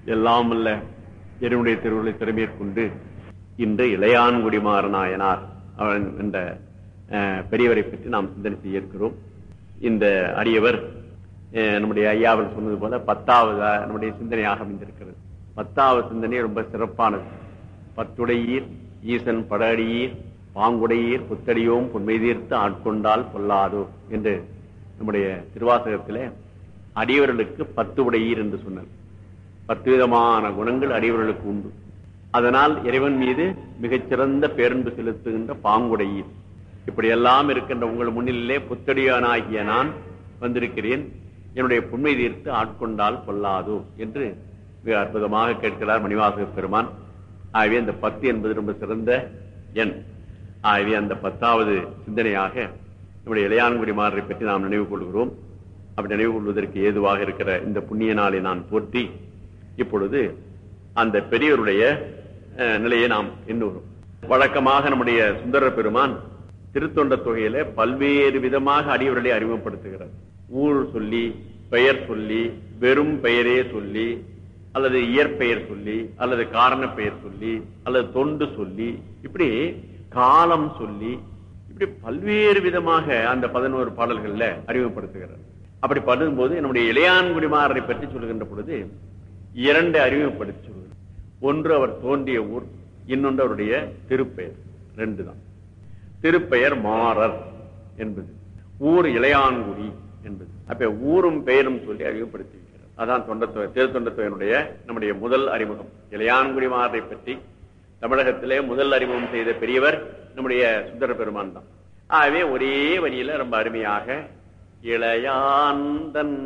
எல்லாம் அல்ல என்னுடைய திருவுருளை திறமேற்கொண்டு இன்று இளையான்குடி மாறனாயனார் அவன் என்ற அஹ், பெரியவரை பற்றி நாம் சிந்தனை செய்ய இருக்கிறோம் இந்த அடியவர் அஹ், நம்முடைய ஐயாவில் சொன்னது போல பத்தாவது நம்முடைய சிந்தனையாக அமைந்திருக்கிறது பத்தாவது சிந்தனை ரொம்ப சிறப்பானது பத்துடையீர் ஈசன் படஅடியீர் பாங்குடையீர் புத்தடியோம் பொன்மை தீர்த்து ஆட்கொண்டால் பொல்லாதோ என்று நம்முடைய திருவாசகத்திலே அடியவர்களுக்கு பத்து உடையீர் என்று சொன்னார் பத்து விதமான குணங்கள் அடியவர்களுக்கு உண்டு அதனால் இறைவன் மீது மிகச்சிறந்த பேரன்பு செலுத்துகின்ற பாங்குடையீர் இப்படியெல்லாம் இருக்கின்ற உங்கள் முன்னிலே புத்தடியானாகிய நான் வந்திருக்கிறேன் என்னுடைய புண்மை தீர்த்து ஆட்கொண்டால் கொள்ளாதோ என்று மிக அற்புதமாக கேட்கிறார் மணிவாசக பெருமான் ஆகவே அந்த பத்து என்பது ரொம்ப சிறந்த எண் ஆகவே அந்த பத்தாவது சிந்தனையாக நம்முடைய இளையான்குடி மாறரை பற்றி நாம் நினைவு கொள்கிறோம் அப்படி நினைவு கொள்வதற்கு ஏதுவாக இருக்கிற இந்த புண்ணிய நாளை நான் போற்றி இப்பொழுது அந்த பெரியவருடைய அஹ், நிலையை நாம் எண்ணுகிறோம் வழக்கமாக நம்முடைய சுந்தர பெருமான் திருத்தொண்ட தொகையில பல்வேறு விதமாக அடியவர்களை அறிமுகப்படுத்துகிறார் ஊர் சொல்லி பெயர் சொல்லி வெறும் பெயரே சொல்லி அல்லது இயற்பெயர் சொல்லி அல்லது காரண பெயர் சொல்லி அல்லது தொண்டு சொல்லி இப்படி காலம் சொல்லி இப்படி பல்வேறு விதமாக அந்த பதினோரு பாடல்கள்ல அறிமுகப்படுத்துகிறார் அப்படி பண்ணும்போது நம்முடைய இளையான்குடிமாறரை பற்றி சொல்லுகின்ற பொழுது இரண்டு அறிமுகப்படுத்தி சொல்கிறார் ஒன்று அவர் தோன்றிய ஊர் இன்னொன்று அவருடைய திருப்பெயர் ரெண்டு தான் திருப்பெயர் மாறர் என்பது ஊர் இளையான்குடி என்பது அப்ப ஊரும் பெயரும் சொல்லி அறிமுகப்படுத்தி இருக்கிறார் அதான் தொண்டத்தொகை திருத்தொண்டத்தொகையினுடைய நம்முடைய முதல் அறிமுகம் இளையான்குடி மாறரை பற்றி தமிழகத்திலே முதல் அறிமுகம் செய்த பெரியவர் நம்முடைய சுந்தர பெருமான் தான் ஆகவே ஒரே வரியில ரொம்ப அருமையாக இளையாந்தன்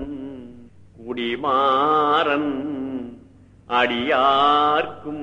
குடிமாறன் அடியார்க்கும்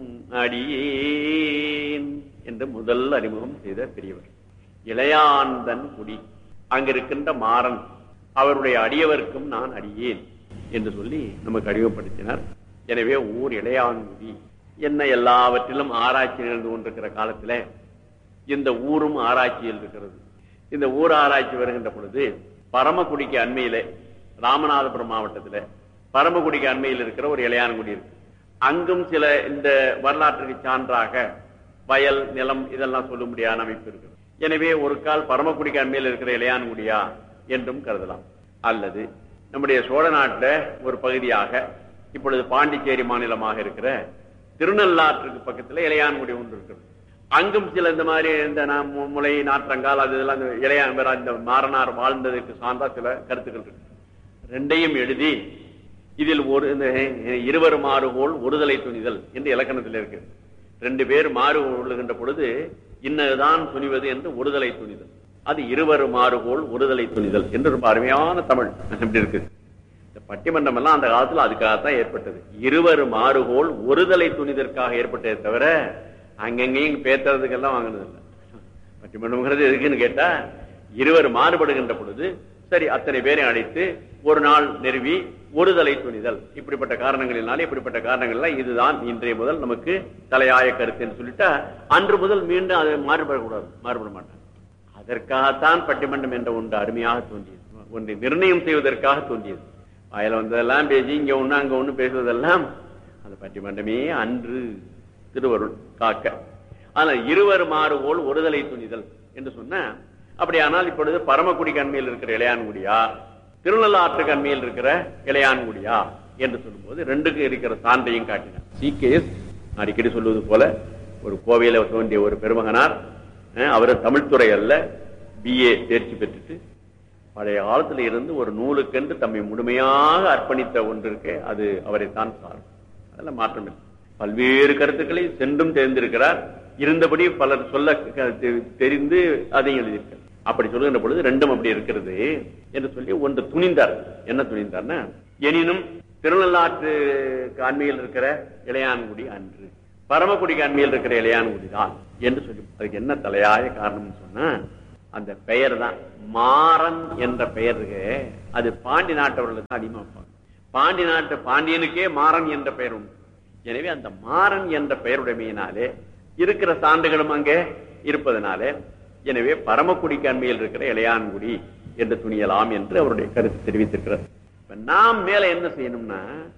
அடியேன் என்று முதல் அறிமுகம் செய்த பெரியவர் இளையாந்தன் குடி அங்கிருக்கின்ற மாறன் அவருடைய அடியவர்க்கும் நான் அடியேன் என்று சொல்லி நமக்கு அறிமுகப்படுத்தினார் எனவே ஊர் இளையான்குடி என்ன எல்லாவற்றிலும் ஆராய்ச்சி நிகழ்ந்து கொண்டிருக்கிற காலத்துல இந்த ஊரும் ஆராய்ச்சியில் இருக்கிறது இந்த ஊர் ஆராய்ச்சி வருகின்ற பொழுது பரமக்குடிக்கு அண்மையிலே ராமநாதபுரம் மாவட்டத்துல பரமக்குடிக்கு அண்மையில் இருக்கிற ஒரு இளையான்குடி இருக்கு அங்கும் சில இந்த வரலாற்றுக்கு சான்றாக வயல் நிலம் இதெல்லாம் சொல்லும்படியான அமைப்பு இருக்கிறது எனவே ஒரு கால் பரமக்குடிக்கு அண்மையில் இருக்கிற இளையான்குடியா என்றும் கருதலாம் அல்லது நம்முடைய சோழ நாட்டுல ஒரு பகுதியாக இப்பொழுது பாண்டிச்சேரி மாநிலமாக இருக்கிற திருநள்ளாற்றுக்கு பக்கத்துல இளையான்குடி ஒன்று இருக்கிறது அங்கும் சில இந்த மாதிரி இந்த நா- மு- முளை நாற்றங்கால் அது இதெல்லாம் இந்த இளையான் வேற இந்த மாறனார் வாழ்ந்ததற்கு சான்றா சில கருத்துக்கள் இருக்கு ரெண்டையும் எழுதி இதில் ஒரு இந்த இருவர் மாறுகோள் ஒருதலை துணிதல் என்று இலக்கணத்தில் இருக்கு ரெண்டு பேர் மாறு கொள்ளுகின்ற பொழுது இன்னதுதான் துணிவது என்று ஒருதலை துணிதல் அது இருவர் மாறுகோள் ஒருதலை துணிதல் என்று ரொம்ப அருமையான தமிழ் இப்படி இருக்கு இந்த பட்டிமன்றம் எல்லாம் அந்த காலத்துல அதுக்காகத்தான் ஏற்பட்டது இருவர் மாறுகோள் ஒருதலை துணிதற்காக ஏற்பட்டதே தவிர அங்கங்கேயும் பேத்துறதுக்கெல்லாம் வாங்கினது இல்லை பட்டிமன்றம்ங்கிறது எதுக்குன்னு கேட்டா இருவர் மாறுபடுகின்ற பொழுது சரி அத்தனை பேரை அழைத்து ஒரு நாள் நிறுவி ஒருதலை துணிதல் இப்படிப்பட்ட காரணங்களினால இப்படிப்பட்ட காரணங்கள்லாம் இதுதான் இன்றைய முதல் நமக்கு தலையாய கருத்து என்று சொல்லிட்டா அன்று முதல் மீண்டும் அது மாறுபடக்கூடாது மாறுபட மாட்டாங்க அதற்காகத்தான் பட்டிமன்றம் என்ற ஒன்று அருமையாக தோன்றியது ஒன்றை நிர்ணயம் செய்வதற்காக தோன்றியது வாயில வந்ததெல்லாம் பேசி இங்க ஒண்ணு அங்க ஒண்ணு பேசுவதெல்லாம் அந்த பட்டிமன்றமே அன்று திருவருள் காக்க ஆனா இருவர் மாறுபோல் ஒருதலை துணிதல் என்று சொன்ன அப்படியானால் இப்பொழுது பரமக்குடி கண்மையில் இருக்கிற இளையான்குடியா திருநள்ளாற்று கண்மையில் இருக்கிற இளையான்குடியா என்று சொல்லும்போது ரெண்டுக்கும் இருக்கிற சான்றையும் காட்டினார் சீகேஎஸ் அடிக்கடி சொல்வது போல ஒரு கோவையில தோன்றிய ஒரு பெருமகனார் அஹ், அவர் தமிழ்துறை அல்ல பிஏ தேர்ச்சி பெற்றுட்டு பழைய காலத்துல இருந்து ஒரு நூலுக்கென்று தம்மை முழுமையாக அர்ப்பணித்த ஒன்று இருக்கு அது அவரைத்தான் சாரும் அதெல்லாம் மாற்றம் இல்லை பல்வேறு கருத்துக்களை சென்றும் தெரிந்திருக்கிறார் இருந்தபடி பலர் சொல்ல க- தெ- தெரிந்து அதையும் எழுதியிருக்கிறார் அப்படி சொல்லுகின்ற பொழுது ரெண்டும் அப்படி இருக்கிறது என்று சொல்லி ஒன்று துணிந்தார் என்ன துணிந்தார்னா எனினும் திருநள்ளாற்று அண்மையில் இருக்கிற இளையான்குடி அன்று பரமக்குடிக்கு அண்மையில் இருக்கிற இளையான்குடி தான் என்று சொல்லி அதுக்கு என்ன தலையாய காரணம்னு சொன்னா அந்த பெயர் தான் மாறன் என்ற பெயர் இருக்கு அது பாண்டி நாட்டவர்களுக்கு தான் அதிகமா வைப்பாங்க பாண்டி நாட்டு பாண்டியனுக்கே மாறன் என்ற பெயர் உண்டு எனவே அந்த மாறன் என்ற பெயருடைமையினாலே இருக்கிற சான்றுகளும் அங்கே இருப்பதனாலே எனவே பரமக்குடிக்கு அண்மையில் இருக்கிற இளையான்குடி என்று துணியலாம் என்று அவருடைய கருத்து தெரிவித்திருக்கிறார் இப்ப நாம் மேல என்ன செய்யணும்னா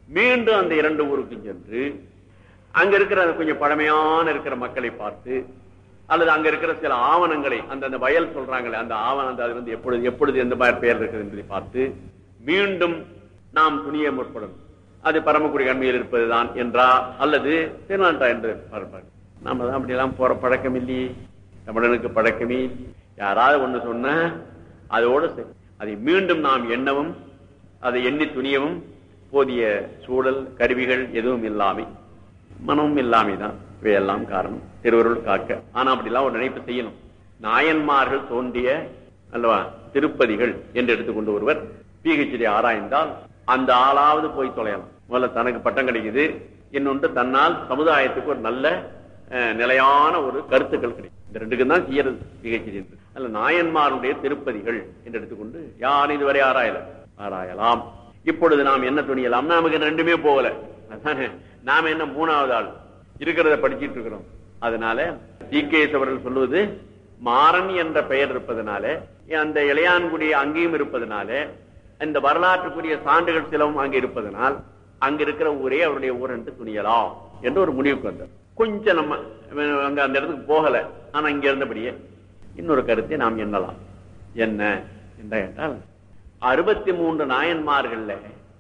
மீண்டும் அந்த இரண்டு ஊருக்கு சென்று அங்க இருக்கிற அந்த கொஞ்சம் பழமையான இருக்கிற மக்களை பார்த்து அல்லது அங்க இருக்கிற சில ஆவணங்களை அந்த அந்த வயல் சொல்றாங்களே அந்த ஆவணம் அந்த அது வந்து எப்பொழுது எப்பொழுது எந்த மாதிரி பெயர் இருக்குது என்பதை பார்த்து மீண்டும் நாம் துணிய முற்படணும் அது பரமக்குடி கண்மையில் இருப்பதுதான் என்றா அல்லது திருநாட்டா என்று பார்ப்பார் நாம தான் அப்படியெல்லாம் போற பழக்கம் இல்லையே தமிழனுக்கு பழக்கமே இல்லையே. யாராவது ஒண்ணு சொன்ன அதோட சரி அதை மீண்டும் நாம் எண்ணவும் அதை எண்ணி துணியவும் போதிய சூழல் கருவிகள் எதுவும் இல்லாமை மனமும் இல்லாமை தான் இவையெல்லாம் காரணம் திருவருள் காக்க ஆனா அப்படிலாம் ஒரு நினைப்பு செய்யணும் நாயன்மார்கள் தோன்றிய அல்லவா திருப்பதிகள் என்று எடுத்துக்கொண்டு ஒருவர் பிஹெச்டி ஆராய்ந்தால் அந்த ஆளாவது போய் தொலையலாம் முதல்ல தனக்கு பட்டம் கிடைக்குது இன்னொன்று தன்னால் சமுதாயத்துக்கு ஒரு நல்ல அஹ், நிலையான ஒரு கருத்துக்கள் கிடைக்கும் இந்த ரெண்டுக்கும் தான் செய்யறது பிஹெச்டி என்று அல்ல நாயன்மாருடைய திருப்பதிகள் என்று எடுத்துக்கொண்டு யாரும் இதுவரை ஆராயல ஆராயலாம் இப்பொழுது நாம் என்ன துணியலாம் நமக்கு ரெண்டுமே போகல அதானே நாம என்ன மூணாவது ஆள் இருக்கிறத படிச்சிட்டு இருக்கிறோம் அதனால டி அவர்கள் சொல்லுவது மாறன் என்ற பெயர் இருப்பதனால அந்த இளையான்குடி அங்கேயும் இருப்பதனால இந்த வரலாற்றுக்குரிய சான்றுகள் சிலவும் அங்கே இருப்பதனால் அங்க இருக்கிற ஊரே அவருடைய ஊர் என்று துணியலாம் என்று ஒரு முடிவுக்கு வந்தார் கொஞ்சம் நம்ம அங்க அந்த இடத்துக்கு போகல ஆனா இங்க இருந்தபடியே இன்னொரு கருத்தை நாம் எண்ணலாம் என்ன என்ன கேட்டால் அறுபத்தி மூன்று நாயன்மார்கள்ல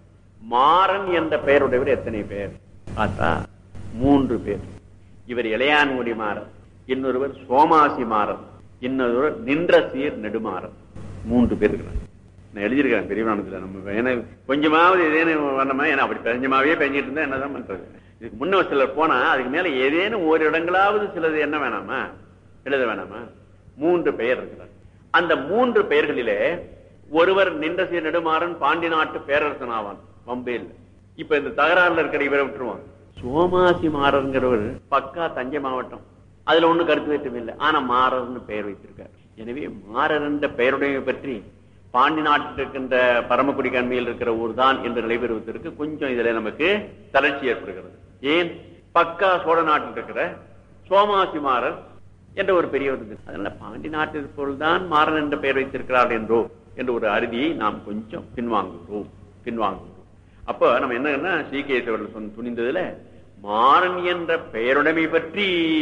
மாறன் என்ற பெயருடையவர் எத்தனை பேர் பார்த்தா மூன்று பேர் இவர் இளையான்குடி மாறன் இன்னொருவர் சோமாசி மாறன் இன்னொருவர் நின்ற சீர் நெடுமாறன் மூன்று பேர் இருக்கிறார் நான் எழுதியிருக்கேன் பெரியவானத்துல நம்ம ஏன்னா கொஞ்சமாவது ஏதேனும் வரணுமா ஏன்னா அப்படி பெஞ்சமாவே பெஞ்சிட்டு இருந்தா என்னதான் பண்றது இதுக்கு முன்ன சிலர் போனா அதுக்கு மேல ஏதேனும் ஒரு இடங்களாவது சிலது என்ன வேணாமா எழுத வேணாமா மூன்று பெயர் இருக்கிறார் அந்த மூன்று பெயர்களிலே ஒருவர் நின்ற சீர் நெடுமாறன் பாண்டி நாட்டு பேரரசன் ஆவான் பம்பையில் இப்ப இந்த தகராறுல இருக்கிற இவரை விட்டுருவான் சோமாசி மாறர்ங்கிறவர் பக்கா தஞ்சை மாவட்டம் அதுல ஒண்ணும் கருத்து வேற்றம் இல்லை ஆனா மாறர்னு பெயர் வைத்திருக்கார் எனவே மாறர் என்ற பெயருடைய பற்றி பாண்டி நாட்டில் இருக்கின்ற பரமக்குடி கண்மையில் இருக்கிற ஊர் தான் என்று நிலைபெறுவதற்கு கொஞ்சம் இதுல நமக்கு தளர்ச்சி ஏற்படுகிறது ஏன் பக்கா சோழ நாட்டில் இருக்கிற சோமாசி மாறர் என்ற ஒரு பெரியவர் இருக்கு. அதனால பாண்டி நாட்டில் இருப்பவர்கள் தான் மாறன் என்ற பெயர் வைத்திருக்கிறார்கள் என்றோ என்ற ஒரு அறுதியை நாம் கொஞ்சம் பின்வாங்குகிறோம் பின்வாங்குகிறோம் அப்ப நம்ம என்ன ஸ்ரீகேஸ் அவர்கள் சொன்ன துணிந்ததுல மாறன் என்ற பெயருடைமை பற்றி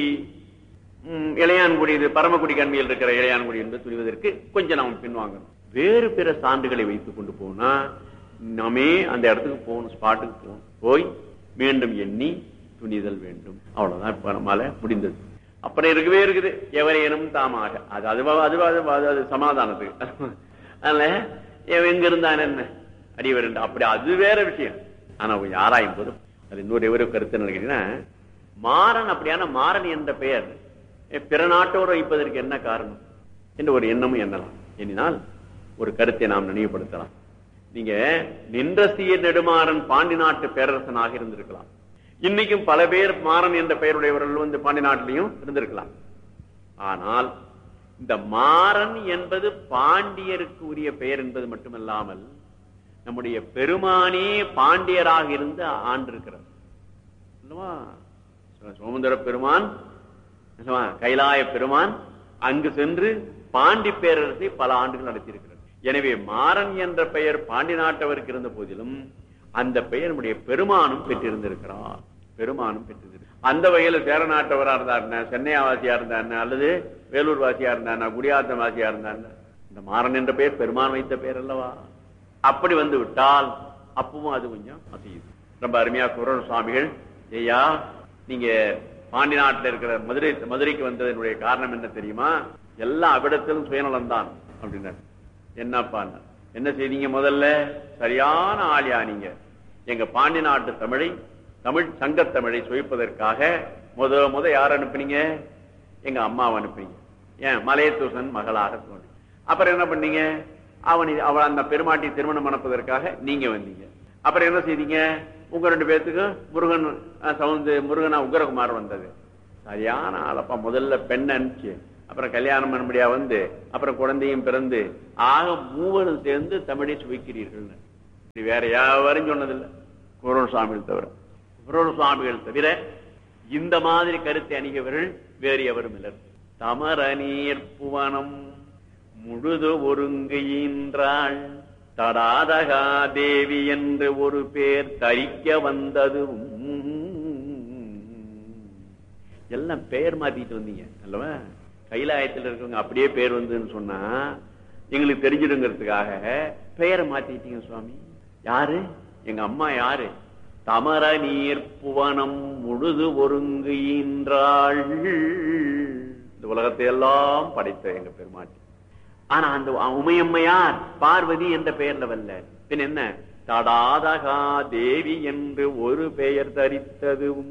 ம், இளையான்குடி இது பரமக்குடி கண்மையில் இருக்கிற இளையான்குடி என்று துணிவதற்கு கொஞ்சம் நாம் பின்வாங்கணும் வேறு பிற சான்றுகளை வைத்துக் கொண்டு போனா நாமே அந்த இடத்துக்கு போகணும் ஸ்பாட்டுக்கு போகணும் போய் மீண்டும் எண்ணி துணிதல் வேண்டும் அவ்வளவுதான் இப்ப நம்மால முடிந்தது அப்புறம் இருக்கவே இருக்குது எவரேனும் தாமாக அது அதுவா அதுவா அது அது- அது சமாதானத்துக்கு அதனால இவன் எங்க இருந்தான் என்ன அடிவர் அப்படி அது வேற விஷயம் ஆனா அவங்க ஆராயும் போது அது இன்னொரு எவரோ கருத்து நினைக்கிறீங்கன்னா மாறன் அப்படியான மாறன் என்ற பெயர் எ, பிற நாட்டோர் வைப்பதற்கு என்ன காரணம் என்று ஒரு எண்ணமும் எண்ணலாம் எண்ணினால் ஒரு கருத்தை நாம் நினைவுபடுத்தலாம் நீங்க நின்ற சீர் நெடுமாறன் பாண்டி நாட்டு பேரரசனாக இருந்திருக்கலாம் இன்னைக்கும் பல பேர் மாறன் என்ற பெயருடையவர்கள் வந்து பாண்டி நாட்டிலையும் இருந்திருக்கலாம் ஆனால் இந்த மாறன் என்பது பாண்டியருக்கு உரிய பெயர் என்பது மட்டுமல்லாமல் நம்முடைய பெருமானே பாண்டியராக இருந்து ஆண்டிருக்கிறார் அல்லவா சோமந்தர பெருமான் அல்லவா? கைலாய பெருமான் அங்கு சென்று பாண்டி பேரரசை பல ஆண்டுகள் நடத்தியிருக்கிறார் எனவே மாறன் என்ற பெயர் பாண்டி நாட்டவருக்கு இருந்த போதிலும் அந்த பெயர் நம்முடைய பெருமானும் பெற்றிருந்திருக்கிறார் பெருமானும் பெற்றிருந்திருக்கிறார் அந்த வகையில சேர நாட்டவரா இருந்தாருன்னா சென்னை வாசியா இருந்தாருன்னா அல்லது வேலூர் வாசியா இருந்தாருன்னா குடியாத்தம் வாசியா இருந்தாருன்னா இந்த மாறன் என்ற பெயர் பெருமான் வைத்த பெயர் அல்லவா அப்படி வந்து விட்டால் அப்பவும் அது கொஞ்சம் அசையுது ரொம்ப அருமையா குரல் சுவாமிகள் ஐயா நீங்க பாண்டி நாட்டில் இருக்கிற மதுரை மதுரைக்கு வந்ததனுடைய காரணம் என்ன தெரியுமா எல்லா அவிடத்திலும் சுயநலம் தான் அப்படின்னாரு என்னப்பா என்ன செய்தீங்க முதல்ல சரியான ஆளியா நீங்க எங்க பாண்டி நாட்டு தமிழை தமிழ் சங்கத் தமிழை சுவைப்பதற்காக முத முத யார் அனுப்புனீங்க எங்க அம்மாவை அனுப்புனீங்க ஏன் மலையத்தூசன் மகளாக தோன்றி அப்புறம் என்ன பண்ணீங்க அவன் அவள் அந்த பெருமாட்டி திருமணம் மணப்பதற்காக நீங்க வந்தீங்க அப்புறம் என்ன செய்தீங்க உங்க ரெண்டு பேர்த்துக்கும் முருகன் அஹ், சவுந்து முருகனா உக்ரகுமார் வந்தது சரியான ஆளப்பா முதல்ல பெண் அனுப்பிச்சு அப்புறம் கல்யாணம் பண்ணும்படியா வந்து அப்புறம் குழந்தையும் பிறந்து ஆக மூவரும் சேர்ந்து தமிழை சுவைக்கிறீர்கள் இது வேற யாரும் சொன்னதில்லை குரோன் சுவாமிகள் தவிர குரோன் சுவாமிகள் தவிர இந்த மாதிரி கருத்தை அணிகவர்கள் வேறு எவரும் இல்லர் தமர நீர் புவனம் முழுது ஒருங்கையின்றாள் தடாதகா தேவி என்று ஒரு பேர் தரிக்க வந்தது எல்லாம் பெயர் மாத்திட்டு வந்தீங்க அல்லவா கைலாயத்தில் இருக்கவங்க அப்படியே பேர் வந்துன்னு சொன்னா எங்களுக்கு தெரிஞ்சிடுங்கிறதுக்காக பெயரை மாத்திட்டீங்க சுவாமி யாரு எங்க அம்மா யாரு தமர நீர் புவனம் முழுது ஒருங்கு ஈன்றாள் இந்த உலகத்தை எல்லாம் படைத்த எங்க பெருமாட்டி ஆனா அந்த உமையம்மையார் பார்வதி என்ற பெயர்ல வரல பின் என்ன தடாதகா தேவி என்று ஒரு பெயர் தரித்ததும்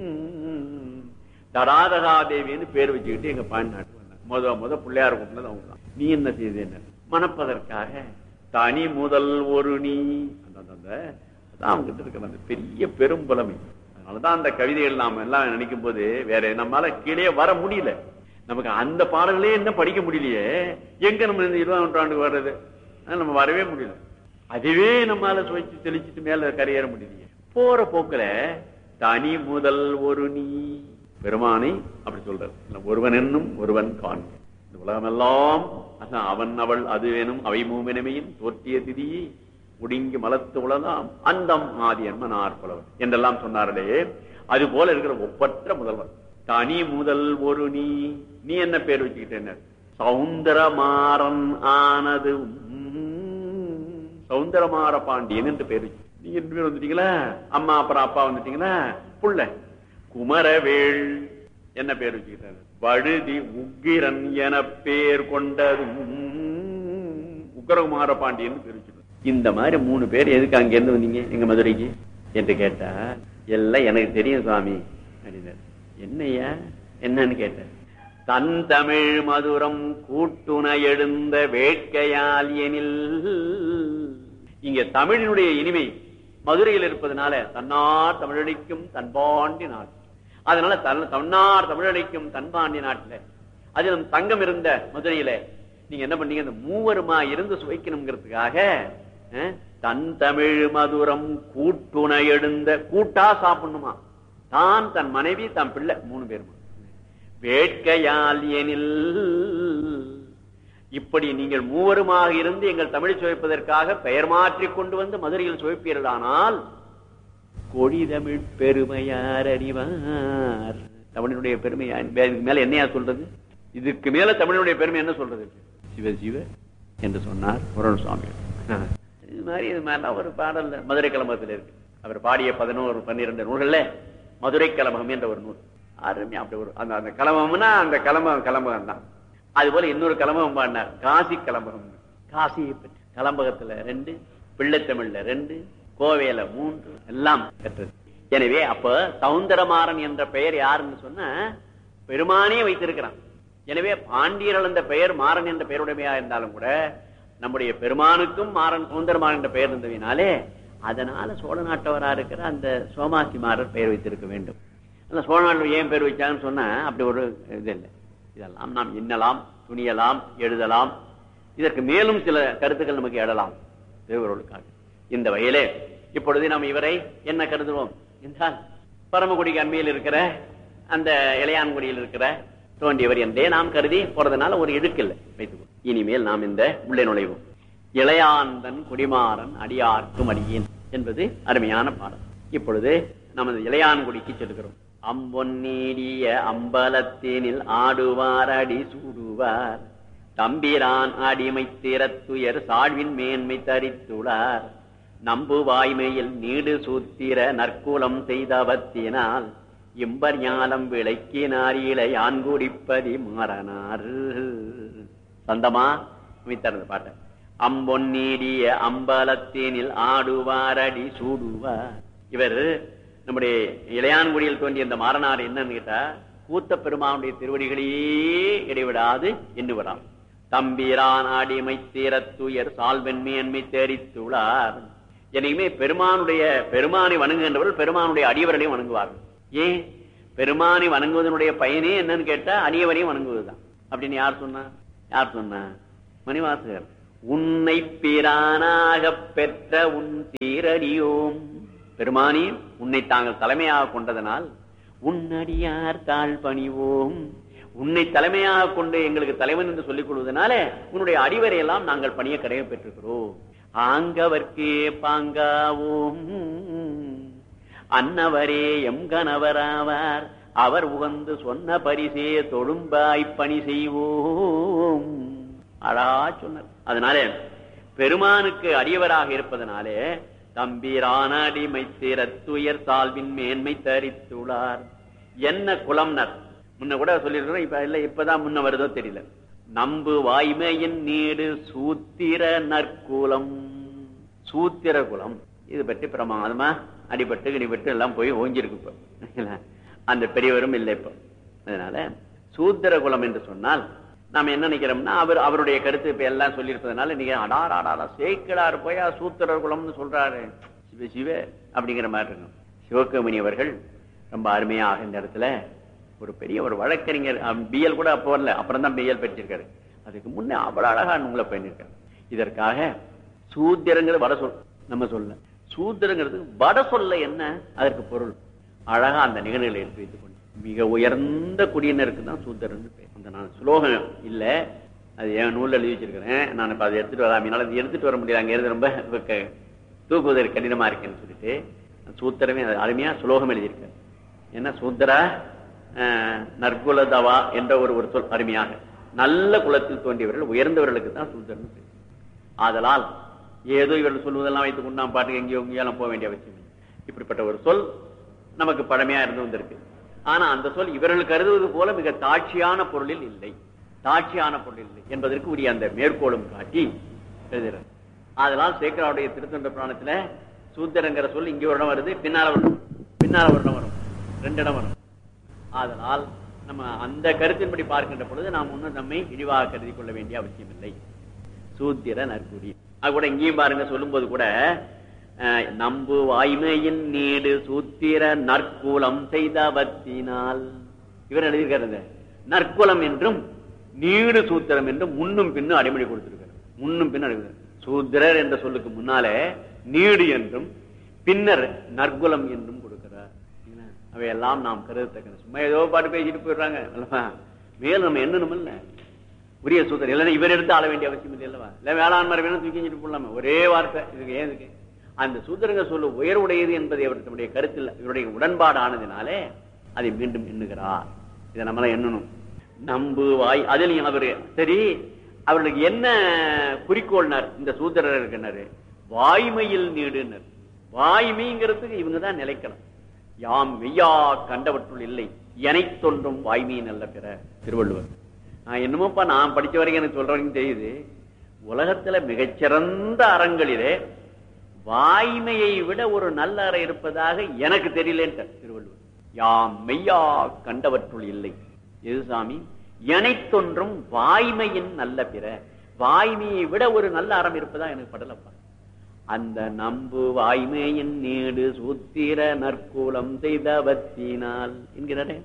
தடாதகா தேவின்னு பேர் வச்சுக்கிட்டு எங்க பாண்டி நாட்டு வந்தாங்க முத முத பிள்ளையார் கூட்டினது அவங்க தான் நீ என்ன செய்து என்ன மணப்பதற்காக தனி முதல் ஒரு நீ அந்த அந்த- அந்த அதான் அவங்க கிட்ட இருக்கிற அந்த பெரிய பெரும் புலமை அதனாலதான் அந்த கவிதைகள் நாம எல்லாம் நினைக்கும் போது வேற நம்மளால கீழே வர முடியல நமக்கு அந்த பாடல்களே என்ன படிக்க முடியலையே எங்க நம்ம இந்த இருபதாம் நூற்றாண்டுக்கு வர்றது அதனால நம்ம வரவே முடியல அதுவே நம்மளால சுவைச்சு தெளிச்சிட்டு மேல கரையேற முடியலையே போற போக்குல தனி முதல் ஒரு நீ பெருமானை அப்படி சொல்றார் இல்ல, ஒருவன் என்னும் ஒருவன் காண்க இந்த உலகமெல்லாம் அதான் அவன் அவள் அது வேணும் அவை மூமெனமையும் தோற்றிய திதி ஒடுங்கி மலத்து உலகம் அந்தம் ஆதி அன்மனார் புலவர் என்றெல்லாம் சொன்னார்களே அது போல இருக்கிற ஒப்பற்ற முதல்வர் தனி முதல் ஒரு நீ நீ என்ன பேர் வச்சுக்கிட்ட சவுந்தரமாறன் ஆனது உம். சவுந்தரமாற பாண்டியன் என்று பேர் வச்சு நீங்க ரெண்டு பேர் வந்துட்டீங்களா அம்மா அப்புறம் அப்பா வந்துட்டீங்களா புள்ள குமரவேள் என்ன பேர் வச்சுக்கிட்டாரு வழுதி உக்கிரன் என பேர் கொண்டது உக்கரகுமார பாண்டியன் பேர் வச்சுக்கிட்டாரு இந்த மாதிரி மூணு பேர் எதுக்கு அங்க இருந்து வந்தீங்க எங்க மதுரைக்கு என்று கேட்டா எல்லாம் எனக்கு தெரியும் சுவாமி அப்படின்னாரு என்னையா என்னன்னு கேட்டார் தன் தமிழ் மதுரம் கூட்டுணை எழுந்த வேட்கையால் எனில் இங்க தமிழினுடைய இனிமை மதுரையில் இருப்பதனால தன்னார் தமிழடிக்கும் தன்பாண்டி நாடு அதனால தன் தன்னார் தமிழடிக்கும் தன்பாண்டி நாட்டுல அதிலும் தங்கம் இருந்த மதுரையில நீங்க என்ன பண்ணீங்க அந்த மூவருமா இருந்து சுவைக்கணுங்கிறதுக்காக அஹ், தன் தமிழ் மதுரம் கூட்டுணை எழுந்த கூட்டா சாப்பிடணுமா தான் தன் மனைவி தன் பிள்ளை மூணு பேருமா வேட்கையால் எனில் இப்படி நீங்கள் மூவருமாக இருந்து எங்கள் தமிழை சுவைப்பதற்காக பெயர் மாற்றி கொண்டு வந்து மதுரையில் சுவைப்பீர்களானால் கொடி தமிழ் பெருமையார் அறிவார் தமிழினுடைய பெருமை இதுக்கு மேல என்னையா சொல்றது இதுக்கு மேல தமிழினுடைய பெருமை என்ன சொல்றது சிவ சிவ என்று சொன்னார் முருகன் சுவாமி இது மாதிரி இது மாதிரிலாம் ஒரு பாடல் மதுரை கலம்பகத்தில் இருக்கு அவர் பாடிய பதினோரு பன்னிரண்டு நூல்கள்ல மதுரை கலம்பகம் என்ற ஒரு நூல் அருமையா அப்படி ஒரு அந்த அந்த கலம்பகம்னா அந்த கலம்பகம் கலம்பகம் தான் அது போல இன்னொரு கலம்பகம் பாடினார் காசி கலம்பகம் காசியை பற்றி கலம்பகத்துல ரெண்டு பிள்ளைத்தமிழ்ல ரெண்டு கோவையில மூன்று எல்லாம் பெற்றது எனவே அப்ப சவுந்தரமாறன் என்ற பெயர் யாருன்னு சொன்ன பெருமானே வைத்திருக்கிறான் எனவே பாண்டியர்கள் என்ற பெயர் மாறன் என்ற பெயருடைமையா இருந்தாலும் கூட நம்முடைய பெருமானுக்கும் மாறன் சவுந்தரமாறன் என்ற பெயர் இருந்தவினாலே அதனால சோழ நாட்டவரா இருக்கிற அந்த சோமாசிமாரர் பெயர் வைத்திருக்க வேண்டும் அந்த சோழ நாட்டில் ஏன் பேர் வச்சாங்கன்னு சொன்னா அப்படி ஒரு இது இல்லை இதெல்லாம் நாம் எண்ணலாம் துணியலாம் எழுதலாம் இதற்கு மேலும் சில கருத்துக்கள் நமக்கு எழலாம் திருவருளுக்காக இந்த வகையிலே இப்பொழுது நாம் இவரை என்ன கருதுவோம் என்றால் பரமக்குடிக்கு அண்மையில் இருக்கிற அந்த இளையான்குடியில் இருக்கிற தோன்றியவர் என்றே நாம் கருதி போறதுனால ஒரு இழுக்கில்லை வைத்துக்கொள் இனிமேல் நாம் இந்த உள்ளே நுழைவோம் இளையாந்தன் குடிமாறன் அடியார்க்கும் அடியேன் என்பது அருமையான பாடம் இப்பொழுது நமது இளையான்குடிக்கு செல்கிறோம் அம்பொன் நீடிய அம்பலத்தேனில் ஆடுவார் அடி சூடுவார் தம்பிரான் அடிமை திறத்துயர் சாழ்வின் மேன்மை தரித்துளார் நம்பு வாய்மையில் நீடு சூத்திர நற்குலம் செய்தவத்தினால் இம்பர் ஞாலம் விளக்கினார் இளையான் குடிப்பதி மாறனார் சந்தமா அமைத்தார் பாட்ட அம்பொன் நீடிய அம்பலத்தேனில் ஆடுவாரடி சூடுவார் இவர் நம்முடைய இளையான்குடியில் தோன்றிய இந்த மாறனார் என்னன்னு கேட்டா கூத்த பெருமானுடைய திருவடிகளையே இடைவிடாது எண்ணுவராம் தம்பிரான் அடிமை தீரத்துயர் சால்வெண்மையன்மை தெரித்துளார் என்னைக்குமே பெருமானுடைய பெருமானை வணங்குகின்றவர்கள் பெருமானுடைய அடியவர்களையும் வணங்குவார்கள் ஏன் பெருமானை வணங்குவதனுடைய பயனே என்னன்னு கேட்டா அடியவரையும் வணங்குவதுதான் அப்படின்னு யார் சொன்னா யார் சொன்னா மணிவாசகர் உன்னை பிரானாக பெற்ற உன் சீரடியோம் பெருமானி உன்னை தாங்கள் தலைமையாக கொண்டதனால் உன்னடியார் தாழ் பணிவோம் உன்னை தலைமையாக கொண்டு எங்களுக்கு தலைவன் என்று சொல்லிக் கொள்வதனால உன்னுடைய அடிவரையெல்லாம் நாங்கள் பணிய கடைய பெற்றிருக்கிறோம் ஆங்கவர்க்கே பாங்காவோம் அன்னவரே எம் கணவராவார் அவர் உகந்து சொன்ன பரிசே தொழும்பாய் பணி செய்வோம் அழகா சொன்னார் அதனால பெருமானுக்கு அடியவராக இருப்பதனாலே தம்பீரான அடிமை திறத்துயர் தாழ்வின் மேன்மை தரித்துள்ளார் என்ன குலம்னர் முன்ன கூட சொல்லிருக்கிறோம் இப்ப இல்ல இப்பதான் முன்ன வருதோ தெரியல நம்பு வாய்மையின் நீடு சூத்திர நற்குலம் சூத்திர குலம் இது பற்றி பிரமாதமா அடிபட்டு கிடிபட்டு எல்லாம் போய் ஓஞ்சிருக்கு இப்ப அந்த பெரியவரும் இல்லை இப்ப அதனால சூத்திர குலம் என்று சொன்னால் நாம என்ன நினைக்கிறோம்னா அவர் அவருடைய கருத்து இப்ப எல்லாம் சொல்லியிருப்பதனால நீங்க அடார் அடாரா சேக்கிடார் போய் சூத்திரர் குலம்னு சொல்றாரு சிவ சிவ அப்படிங்கிற மாதிரி இருக்கும் சிவகமணி அவர்கள் ரொம்ப அருமையாக இந்த இடத்துல ஒரு பெரிய ஒரு வழக்கறிஞர் பிஎல் கூட அப்போ வரல அப்புறம் தான் பிஎல் படிச்சிருக்காரு அதுக்கு முன்னே அவ்வளவு அழகா நூலை பண்ணிருக்காரு இதற்காக சூத்திரங்கிற வட சொல் நம்ம சொல்ல சூத்திரங்கிறது வட சொல்ல என்ன அதற்கு பொருள் அழகா அந்த நிகழ்வுகளை எடுத்து வைத்துக் கொண்டு மிக உயர்ந்த குடியினருக்கு தான் சூத்திரன் பேர் அந்த நான் சுலோகம் இல்ல அது என் நூல்ல எழுதி வச்சிருக்கிறேன் நான் இப்ப அதை எடுத்துட்டு வராமனால அது எடுத்துட்டு வர முடியல அங்க இருந்து ரொம்ப தூக்குவதற்கு கடினமா இருக்குன்னு சொல்லிட்டு சூத்திரமே அருமையா சுலோகம் எழுதியிருக்காரு என்ன சூத்திரா நற்குலதவா என்ற ஒரு ஒரு சொல் அருமையாக நல்ல குலத்தில் தோன்றியவர்கள் உயர்ந்தவர்களுக்கு தான் சூத்திரன் பேர் ஆதலால் ஏதோ இவர்கள் சொல்வதெல்லாம் வைத்துக் கொண்டு நாம் பாட்டுக்கு எங்கேயோ எங்கேயாலும் போக வேண்டிய அவசியம் இல்லை இப்படிப்பட்ட ஒரு சொல் நமக்கு பழமையா இருந்து வந்திருக்கு ஆனா அந்த சொல் இவர்கள் கருதுவது போல மிக தாட்சியான பொருளில் இல்லை தாட்சியான பொருளில் இல்லை என்பதற்கு உரிய அந்த மேற்கோளும் காட்டி எழுதுகிறார் அதனால் சேக்கராவுடைய திருத்தொண்ட புராணத்துல சூத்திரங்கிற சொல் இங்கே ஒரு இடம் வருது பின்னால ஒரு இடம் பின்னால ஒரு இடம் வரும் ரெண்டு இடம் வரும் அதனால் நம்ம அந்த கருத்தின்படி பார்க்கின்ற பொழுது நாம் ஒன்றும் நம்மை இழிவாக கருதி கொள்ள வேண்டிய அவசியம் இல்லை சூத்திர நற்குடி அது கூட இங்கேயும் பாருங்க சொல்லும்போது கூட நம்பு வாய்மையின் நீடு சூத்திர நற்குலம் செய்தவத்தினால் இவர் எழுதியிருக்கிறது நற்குலம் என்றும் நீடு சூத்திரம் என்றும் முன்னும் பின்னும் அடிமொழி கொடுத்திருக்கிறார் முன்னும் பின்னும் அடிமொழி சூத்திரர் என்ற சொல்லுக்கு முன்னாலே நீடு என்றும் பின்னர் நற்குலம் என்றும் கொடுக்கிறார் அவையெல்லாம் நாம் கருதத்தக்க சும்மா ஏதோ பாட்டு பேசிட்டு போயிடுறாங்க மேலும் நம்ம என்னணும் இல்லை உரிய சூத்திரம் இல்லைன்னா இவர் எடுத்து ஆள வேண்டிய அவசியம் இல்லை அல்லவா இல்ல வேளாண்மை வேணும் தூக்கி வச்சுட்டு போடலாமா ஒரே வார்த்தை இதுக்கு ஏன் இதுக்கு அந்த சூத்திரங்க சொல்லு உயர்வுடையது என்பதை அவருடைய கருத்தில் இவருடைய உடன்பாடு ஆனதினாலே அதை மீண்டும் எண்ணுகிறார் இதை நம்மள எண்ணணும் நம்பு வாய் அதிலையும் அவரு சரி அவர்களுக்கு என்ன குறிக்கோள்னார் இந்த சூத்திரர் இருக்கிறாரு வாய்மையில் நீடுனர் வாய்மைங்கிறதுக்கு இவங்க தான் நிலைக்கணும் யாம் மெய்யா கண்டவற்றுள் இல்லை எனை தோன்றும் வாய்மை நல்ல பிற திருவள்ளுவர் நான் என்னமோப்பா நான் படிச்ச வரைக்கும் எனக்கு சொல்றவங்க தெரியுது உலகத்துல மிகச்சிறந்த அறங்களிலே வாய்மையை விட ஒரு நல்ல அறை இருப்பதாக எனக்கு தெரியலேன்ட்ட திருவள்ளுவர் யாம் மெய்யா கண்டவற்றுள் இல்லை எது சாமி எனைத்தொன்றும் வாய்மையின் நல்ல பிற வாய்மையை விட ஒரு நல்ல அறம் இருப்பதா எனக்கு படலப்பா அந்த நம்பு வாய்மையின் நீடு சூத்திர நற்கூலம் செய்தவத்தினால் என்கிறாரே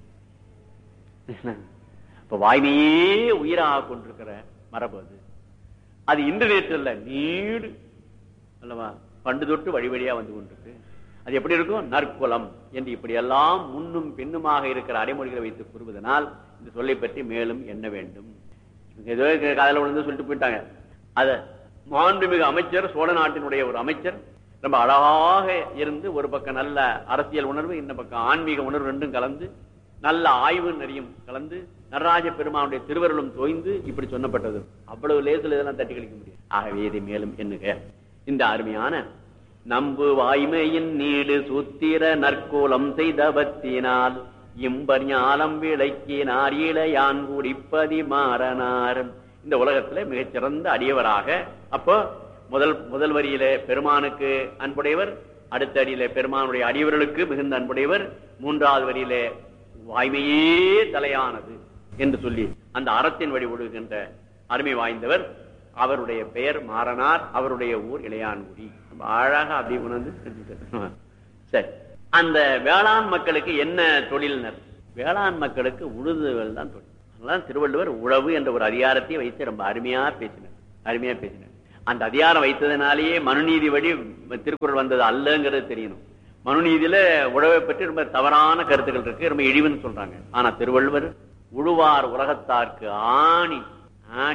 இப்ப வாய்மையே உயிராக கொண்டிருக்கிற மரபு அது அது இன்று நேற்று இல்ல நீடு அல்லவா பண்டு தொட்டு வழி வழியா வந்து கொண்டிருக்கு அது எப்படி இருக்கும் நற்குலம் என்று இப்படி எல்லாம் முன்னும் பின்னுமாக இருக்கிற அடைமொழிகளை வைத்து கூறுவதனால் இந்த சொல்லை பற்றி மேலும் எண்ண வேண்டும் ஏதோ காதல விழுந்து சொல்லிட்டு போயிட்டாங்க அத மாண்புமிகு அமைச்சர் சோழ நாட்டினுடைய ஒரு அமைச்சர் ரொம்ப அழகாக இருந்து ஒரு பக்கம் நல்ல அரசியல் உணர்வு இந்த பக்கம் ஆன்மீக உணர்வு ரெண்டும் கலந்து நல்ல ஆய்வு நெறியும் கலந்து நடராஜ பெருமானுடைய திருவருளும் தோய்ந்து இப்படி சொன்னப்பட்டது அவ்வளவு லேசில் இதெல்லாம் தட்டி கழிக்க முடியும் ஆகவே இதை மேலும் எண்ணுக இந்த அருமையான நம்பு வாய்மையின் நீடு சூத்திர நற்கோலம் செய்தவத்தினால் இம்பர் ஞானம் விளக்கினார் இளையான் குடிப்பதி மாறனார் இந்த உலகத்துல மிகச்சிறந்த அடியவராக அப்போ முதல் முதல் வரியில பெருமானுக்கு அன்புடையவர் அடுத்த அடியில பெருமானுடைய அடியவர்களுக்கு மிகுந்த அன்புடையவர் மூன்றாவது வரியில வாய்மையே தலையானது என்று சொல்லி அந்த அறத்தின் வழி ஒடுகின்ற அருமை வாய்ந்தவர் அவருடைய பெயர் மாறனார் அவருடைய ஊர் இளையான்குடி அழகா அப்படி உணர்ந்து சரி அந்த வேளாண் மக்களுக்கு என்ன தொழில்னர் வேளாண் மக்களுக்கு உழுதுகள் தான் தொழில் அதனால திருவள்ளுவர் உழவு என்ற ஒரு அதிகாரத்தை வைத்து ரொம்ப அருமையா பேசினார் அருமையா பேசினார் அந்த அதிகாரம் வைத்ததுனாலேயே மனுநீதி வழி திருக்குறள் வந்தது அல்லங்கிறது தெரியணும் மனுநீதியில உழவை பற்றி ரொம்ப தவறான கருத்துக்கள் இருக்கு ரொம்ப இழிவுன்னு சொல்றாங்க ஆனா திருவள்ளுவர் உழுவார் உலகத்தார்க்கு ஆணி ஆணி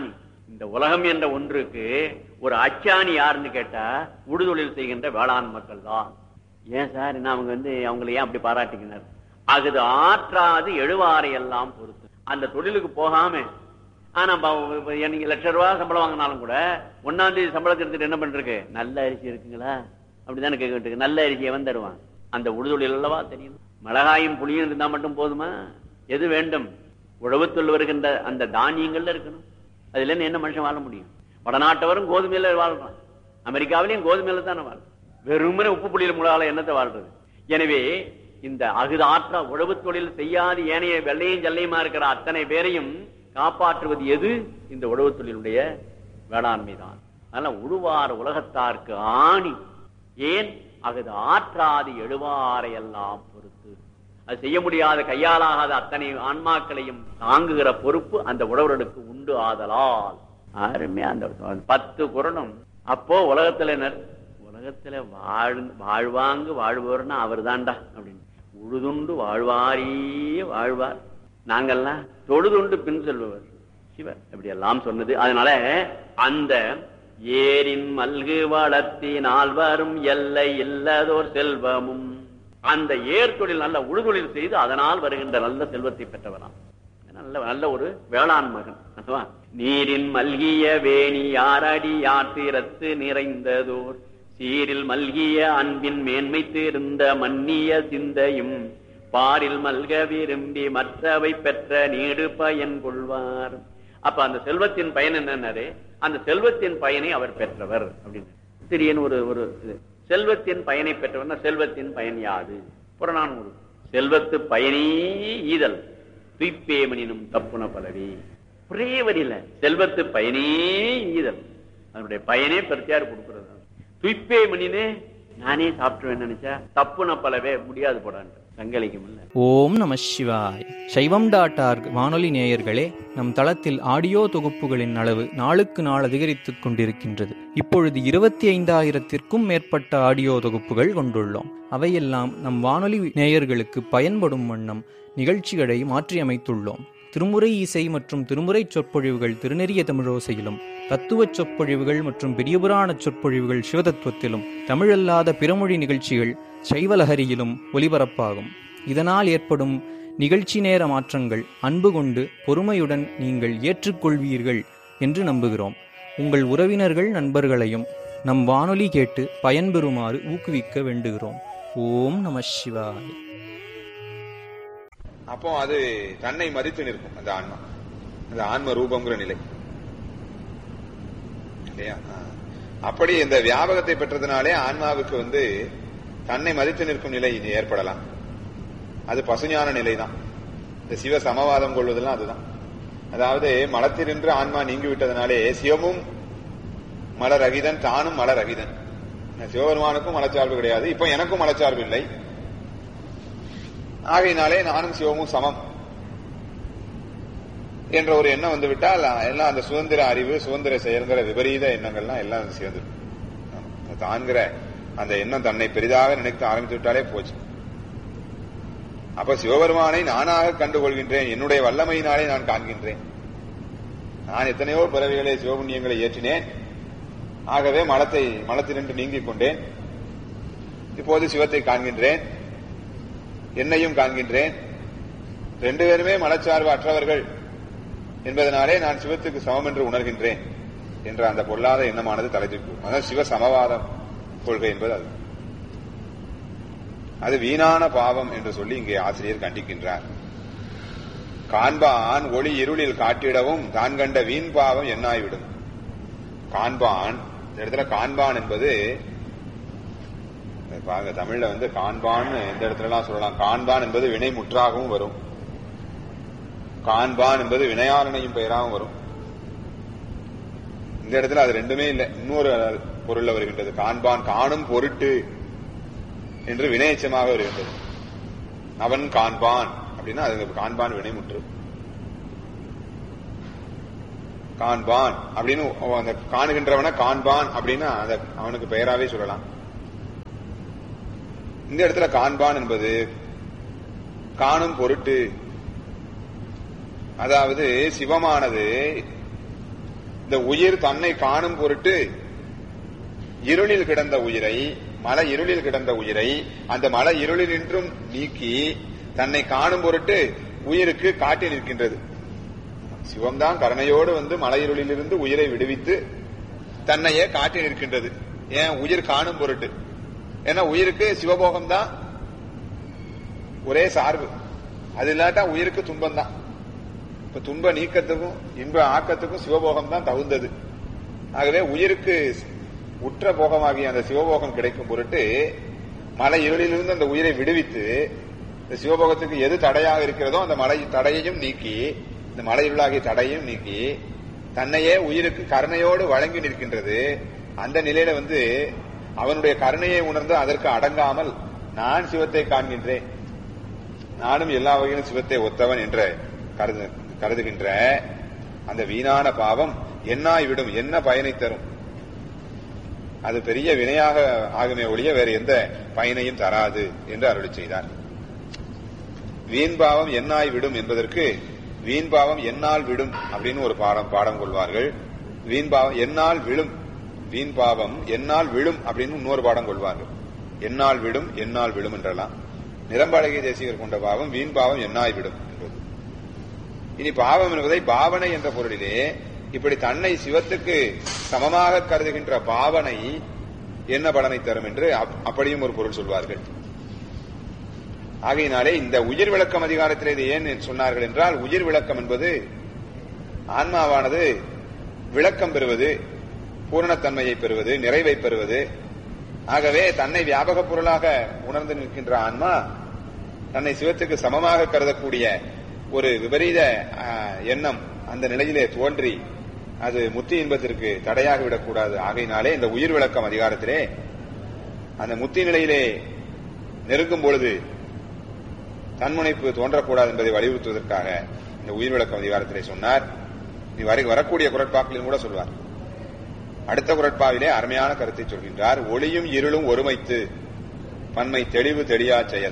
இந்த உலகம் என்ற ஒன்றுக்கு ஒரு அச்சாணி யாருன்னு கேட்டா உடுதொழில் செய்கின்ற வேளாண் மக்கள் தான் ஏன் சார் என்ன அவங்க வந்து அவங்களை ஏன் அப்படி பாராட்டிக்கினார் அகுது ஆற்றாது எழுவாரை எல்லாம் பொறுத்து அந்த தொழிலுக்கு போகாம ஆனா ப- இப்ப நீங்க லட்ச ரூபாய் சம்பளம் வாங்கினாலும் கூட ஒன்னாம் தேதி சம்பளத்தை எடுத்துட்டு என்ன பண்றது நல்ல அரிசி இருக்குங்களா அப்படிதானே கேட்கிட்டு நல்ல அரிசியை வந்து தருவான் அந்த உடுதொழில் அல்லவா தெரியும் மிளகாயும் புளியும் இருந்தா மட்டும் போதுமா எது வேண்டும் உழவுத்துள்ள வருகின்ற அந்த தானியங்கள்ல இருக்கணும் அதுல இருந்து என்ன மனுஷன் வாழ முடியும் வடநாட்டவரும் கோதுமையில வாழ்றான் அமெரிக்காவிலையும் கோதுமையில தானே வாழ்றான் வெறுமனே உப்பு புளியில முழால என்னத்தை வாழ்றது எனவே இந்த அகுது ஆற்றா உழவு தொழில் செய்யாது ஏனைய வெள்ளையும் ஜல்லையுமா இருக்கிற அத்தனை பேரையும் காப்பாற்றுவது எது இந்த உழவு தொழிலுடைய வேளாண்மை தான் அதனால உழுவார் உலகத்தார்க்கு ஆணி ஏன் அகுது ஆற்றாது எழுவாரை எல்லாம் பொறுத்து அது செய்ய முடியாத கையாலாகாத அத்தனை ஆன்மாக்களையும் தாங்குகிற பொறுப்பு அந்த உழவர்களுக்கு உண்டு ஆதலால் அருமையா அந்த பத்து குரலும் அப்போ உலகத்துல என்ன உலகத்துல வாழ் வாழ்வாங்கு வாழ்பவர்னா அவர் தான்டா அப்படின்னு உழுதுண்டு வாழ்வாரே வாழ்வார் நாங்கெல்லாம் தொழுதுண்டு பின் செல்பவர் சிவர் இப்படி எல்லாம் சொன்னது அதனால அந்த ஏரின் மல்கு வளர்த்தினால் வரும் எல்லை இல்லதோர் செல்வமும் அந்த ஏர் தொழில் நல்ல உழுதொழில் செய்து அதனால் வருகின்ற நல்ல செல்வத்தை பெற்றவராம் நல்ல நல்ல ஒரு வேளாண் மகன் அல்லவா? நீரின் மல்கிய வேணி யாரடி யாத்திரத்து நிறைந்ததோர் சீரில் மல்கிய அன்பின் மேன்மை தீர்ந்த மன்னிய சிந்தையும் பாரில் மல்க விரும்பி மற்றவை பெற்ற நீடு பயன் கொள்வார் அப்ப அந்த செல்வத்தின் பயன் என்னன்னாரு அந்த செல்வத்தின் பயனை அவர் பெற்றவர் அப்படின்னு திடீர்னு ஒரு ஒரு இது. செல்வத்தின் பயனை பெற்றவர்னா செல்வத்தின் பயன் யாது புறநானூறு செல்வத்து பயனே ஈதல் துய்ப்பேமனினும் தப்புன பலவி ஒரே வரியில செல்வத்து பயனே ஈதல் அதனுடைய பயனே பெருத்தியார் கொடுக்கிறது துய்ப்பே மணினே நானே சாப்பிட்டுவேன் நினைச்சா தப்புன பலவே முடியாது போடான்ட்டு சங்கலிக்கும் இல்ல ஓம் நம சிவாய் சைவம் டாட் ஆர்க் வானொலி நேயர்களே நம் தளத்தில் ஆடியோ தொகுப்புகளின் அளவு நாளுக்கு நாள் அதிகரித்துக் கொண்டிருக்கின்றது இப்பொழுது இருபத்தி ஐந்தாயிரத்திற்கும் மேற்பட்ட ஆடியோ தொகுப்புகள் கொண்டுள்ளோம் அவையெல்லாம் நம் வானொலி நேயர்களுக்கு பயன்படும் வண்ணம் நிகழ்ச்சிகளை மாற்றியமைத்துள்ளோம் திருமுறை இசை மற்றும் திருமுறை சொற்பொழிவுகள் திருநெறிய தமிழோசையிலும் தத்துவச் சொற்பொழிவுகள் மற்றும் பெரியபுராண சொற்பொழிவுகள் சிவதத்துவத்திலும் தமிழல்லாத பிறமொழி நிகழ்ச்சிகள் சைவலஹரியிலும் ஒலிபரப்பாகும் இதனால் ஏற்படும் நிகழ்ச்சி நேர மாற்றங்கள் அன்பு கொண்டு பொறுமையுடன் நீங்கள் ஏற்றுக்கொள்வீர்கள் என்று நம்புகிறோம் உங்கள் உறவினர்கள் நண்பர்களையும் நம் வானொலி கேட்டு பயன்பெறுமாறு ஊக்குவிக்க வேண்டுகிறோம் ஓம் நம சிவாய அப்போ அது தன்னை மதித்து நிற்கும் அந்த ஆன்மா அந்த ஆன்ம ரூபங்கிற நிலை இல்லையா ஆ. அப்படி இந்த வியாபகத்தை பெற்றதுனாலே ஆன்மாவுக்கு வந்து தன்னை மதித்து நிற்கும் நிலை இது ஏற்படலாம் அது பசுஞான நிலைதான் இந்த சிவ சமவாதம் கொள்வதெல்லாம் அதுதான் அதாவது மலத்தினின்று ஆன்மா நீங்கி விட்டதனாலே சிவமும் மலரகிதன் தானும் மலரகிதன் சிவபெருமானுக்கும் மலச்சார்பு கிடையாது இப்போ எனக்கும் மலச்சார்பு இல்லை ஆகையினாலே நானும் சிவமும் சமம் என்ற ஒரு எண்ணம் வந்து விட்டால் எல்லாம் அந்த சுதந்திர அறிவு சுதந்திர செயல்கிற விபரீத எண்ணங்கள்லாம் எல்லாம் சேர்ந்து தான்கிற அந்த எண்ணம் தன்னை பெரிதாக நினைக்க ஆரம்பித்து விட்டாலே போச்சு அப்ப சிவபெருமானை நானாக கண்டுகொள்கின்றேன் என்னுடைய வல்லமையினாலே நான் காண்கின்றேன் நான் எத்தனையோ பிறவிகளை சிவபுண்ணியங்களை ஏற்றினேன் ஆகவே மலத்தை மலத்தினின்று நீங்கிக் கொண்டேன் இப்போது சிவத்தை காண்கின்றேன் என்னையும் காண்கின்றேன் ரெண்டு பேருமே மனச்சார்பு அற்றவர்கள் என்பதனாலே நான் சிவத்துக்கு சமம் என்று உணர்கின்றேன் என்ற அந்த பொல்லாத எண்ணமானது தலைதூக்கு அதான் சிவ சமவாதம் கொள்கை என்பது அது அது வீணான பாவம் என்று சொல்லி இங்கே ஆசிரியர் கண்டிக்கின்றார் காண்பான் ஒளி இருளில் காட்டிடவும் தான் கண்ட வீண் பாவம் என்னாய்விடும் காண்பான் இந்த இடத்துல காண்பான் என்பது பாருங்க தமிழ்ல வந்து காண்பான் எந்த இடத்துல எல்லாம் சொல்லலாம் காண்பான் என்பது வினை முற்றாகவும் வரும் காண்பான் என்பது வினையாளனையும் பெயராகவும் வரும் இந்த இடத்துல அது ரெண்டுமே இல்லை இன்னொரு பொருள்ல வருகின்றது காண்பான் காணும் பொருட்டு என்று வினையச்சமாக வருகின்றது அவன் காண்பான் அப்படின்னா அது காண்பான் வினைமுற்று காண்பான் அப்படின்னு அந்த காணுகின்றவன காண்பான் அப்படின்னா அந்த அவனுக்கு பெயராவே சொல்லலாம் இந்த இடத்துல காண்பான் என்பது காணும் பொருட்டு அதாவது சிவமானது இந்த உயிர் தன்னை காணும் பொருட்டு இருளில் கிடந்த உயிரை மலை இருளில் கிடந்த உயிரை அந்த மலை இருளில் நின்றும் நீக்கி தன்னை காணும் பொருட்டு உயிருக்கு காட்டி நிற்கின்றது சிவம்தான் கருணையோடு வந்து மலையிருளிலிருந்து உயிரை விடுவித்து தன்னையே காட்டி நிற்கின்றது ஏன் உயிர் காணும் பொருட்டு ஏன்னா உயிருக்கு சிவபோகம் தான் ஒரே சார்பு அது இல்லாட்டா உயிருக்கு துன்பம் தான் இப்ப துன்ப நீக்கத்துக்கும் இன்ப ஆக்கத்துக்கும் சிவபோகம் தான் தகுந்தது ஆகவே உயிருக்கு உற்ற போகமாகிய அந்த சிவபோகம் கிடைக்கும் பொருட்டு மலை இருளிலிருந்து அந்த உயிரை விடுவித்து இந்த சிவபோகத்துக்கு எது தடையாக இருக்கிறதோ அந்த மலை தடையையும் நீக்கி இந்த மலை இருளாகிய தடையும் நீக்கி தன்னையே உயிருக்கு கருணையோடு வழங்கி நிற்கின்றது அந்த நிலையில வந்து அவனுடைய கருணையை உணர்ந்து அதற்கு அடங்காமல் நான் சிவத்தை காண்கின்றேன் நானும் எல்லா வகையிலும் சிவத்தை ஒத்தவன் என்ற கருது கருதுகின்ற அந்த வீணான பாவம் என்னாய் விடும் என்ன பயனை தரும் அது பெரிய வினையாக ஆகுமே ஒழிய வேறு எந்த பயனையும் தராது என்று அருளி செய்தார் வீண் பாவம் என்னாய் விடும் என்பதற்கு வீண் பாவம் என்னால் விடும் அப்படின்னு ஒரு பாடம் பாடம் கொள்வார்கள் வீண் பாவம் என்னால் விழும் வீண் பாவம் என்னால் விழும் அப்படின்னு இன்னொரு பாடம் கொள்வார்கள் என்னால் விடும் என்னால் விடும் என்றெல்லாம் நிரம்பழகிய தேசிகர் கொண்ட பாவம் வீண் பாவம் என்னாய் விடும் என்பது இனி பாவம் என்பதை பாவனை என்ற பொருளிலே இப்படி தன்னை சிவத்துக்கு சமமாக கருதுகின்ற பாவனை என்ன பலனை தரும் என்று அப்- அப்படியும் ஒரு பொருள் சொல்வார்கள் ஆகையினாலே இந்த உயிர் விளக்கம் அதிகாரத்தில் இது ஏன் சொன்னார்கள் என்றால் உயிர் விளக்கம் என்பது ஆன்மாவானது விளக்கம் பெறுவது பூரணத்தன்மையை பெறுவது நிறைவை பெறுவது ஆகவே தன்னை வியாபக பொருளாக உணர்ந்து நிற்கின்ற ஆன்மா தன்னை சிவத்துக்கு சமமாக கருதக்கூடிய ஒரு விபரீத ஆ, எண்ணம் அந்த நிலையிலே தோன்றி அது முத்தி இன்பத்திற்கு தடையாக விடக்கூடாது ஆகையினாலே இந்த உயிர் விளக்கம் அதிகாரத்திலே அந்த முத்தி நிலையிலே நெருங்கும் பொழுது தன்முனைப்பு தோன்றக்கூடாது என்பதை வலியுறுத்துவதற்காக இந்த உயிர் விளக்கம் அதிகாரத்திலே சொன்னார் நீ வரை வரக்கூடிய குரட்பாக்களிலும் கூட சொல்வார் அடுத்த குரட்பாவிலே அருமையான கருத்தை சொல்கின்றார் ஒளியும் இருளும் ஒருமைத்து பன்மை தெளிவு தெளியா செயல்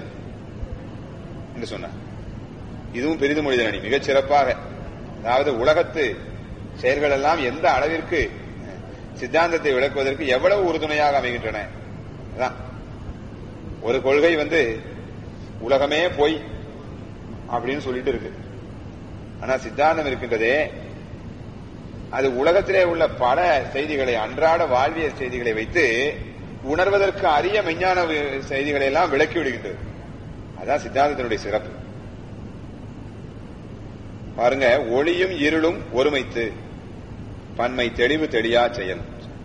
என்று சொன்னார் இதுவும் பெரிது மொழிதனி மிகச் சிறப்பாக அதாவது உலகத்து செயல்கள் எல்லாம் எந்த அளவிற்கு சித்தாந்தத்தை விளக்குவதற்கு எவ்வளவு உறுதுணையாக அமைகின்றன அதான் ஒரு கொள்கை வந்து உலகமே பொய் அப்படின்னு சொல்லிட்டு இருக்கு ஆனா சித்தாந்தம் இருக்கின்றதே அது உலகத்திலே உள்ள பல செய்திகளை அன்றாட வாழ்வியல் செய்திகளை வைத்து உணர்வதற்கு அரிய மெஞ்ஞான வி- செய்திகளை எல்லாம் விளக்கி விடுகின்றது அதான் சித்தாந்தத்தினுடைய சிறப்பு பாருங்க ஒளியும் இருளும் ஒருமைத்து பன்மை தெளிவு தெளியா செயல்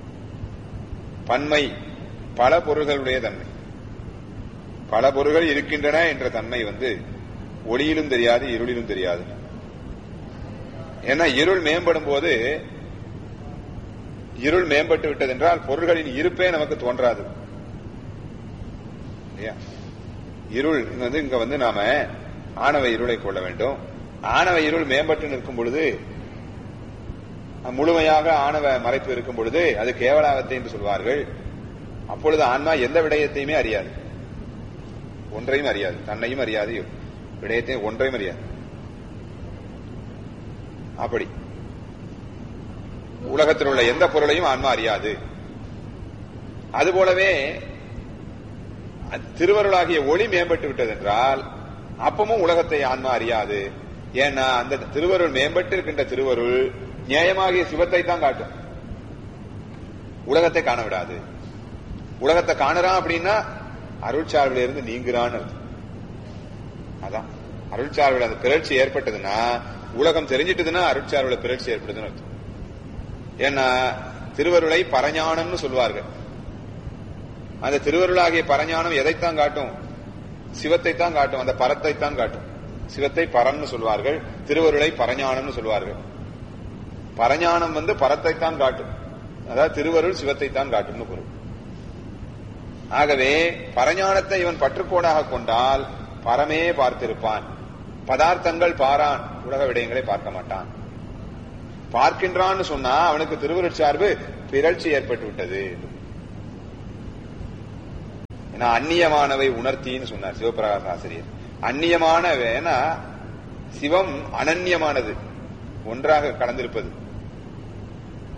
பன்மை பல பொருள்களுடைய தன்மை பல பொருள்கள் இருக்கின்றன என்ற தன்மை வந்து ஒளியிலும் தெரியாது இருளிலும் தெரியாது ஏன்னா இருள் மேம்படும் போது இருள் மேம்பட்டு விட்டது என்றால் பொருள்களின் இருப்பே நமக்கு தோன்றாது இல்லையா? இருள் இங்க வந்து இங்க வந்து நாம ஆணவ இருளை கொள்ள வேண்டும் ஆணவ இருள் மேம்பட்டு நிற்கும் பொழுது முழுமையாக ஆணவ மறைப்பு இருக்கும் பொழுது அது கேவலாவத்தை என்று சொல்வார்கள் அப்பொழுது ஆன்மா எந்த விடயத்தையுமே அறியாது ஒன்றையும் அறியாது தன்னையும் அறியாது விடயத்தையும் ஒன்றையும் அறியாது அப்படி உலகத்தில் உள்ள எந்த பொருளையும் ஆன்மா அறியாது அதுபோலவே திருவருளாகிய ஒளி மேம்பட்டு விட்டது என்றால் அப்பமும் உலகத்தை ஆன்மா அறியாது ஏன்னா அந்த திருவருள் மேம்பட்டு இருக்கின்ற திருவருள் நியாயமாகிய சிவத்தை தான் காட்டும் உலகத்தை காண விடாது உலகத்தை காணுறான் அப்படின்னா அருள்சார்பில இருந்து நீங்குறான்னு அர்த்தம் அதான் அருள்சார்பில் அந்த பிறழ்ச்சி ஏற்பட்டதுன்னா உலகம் தெரிஞ்சிட்டதுன்னா அருட்சார்பில் பிறழ்ச்சி ஏற்படுதுன்னு அர்த்தம் ஏன்னா திருவருளை பரஞானம்னு சொல்வார்கள் அந்த திருவருளாகிய பரஞானம் எதைத்தான் காட்டும் சிவத்தை தான் காட்டும் அந்த பரத்தை தான் காட்டும் சிவத்தை பரன்னு சொல்வார்கள் திருவருளை பரஞானம்னு சொல்வார்கள் பரஞானம் வந்து பரத்தை தான் காட்டும் அதாவது திருவருள் சிவத்தை தான் காட்டும்னு பொருள் ஆகவே பரஞானத்தை இவன் பற்றுக்கோடாக கொண்டால் பரமே பார்த்திருப்பான் பதார்த்தங்கள் பாரான் உலக விடயங்களை பார்க்க மாட்டான் பார்க்கின்றான்னு சொன்னா அவனுக்கு திருவருட் சார்பு பிறழ்ச்சி ஏற்பட்டு விட்டது ஏன்னா அந்நியமானவை உணர்த்தின்னு சொன்னார் சிவபிரகாச ஆசிரியர் அந்நியமானவேனா சிவம் அனன்யமானது ஒன்றாக கலந்திருப்பது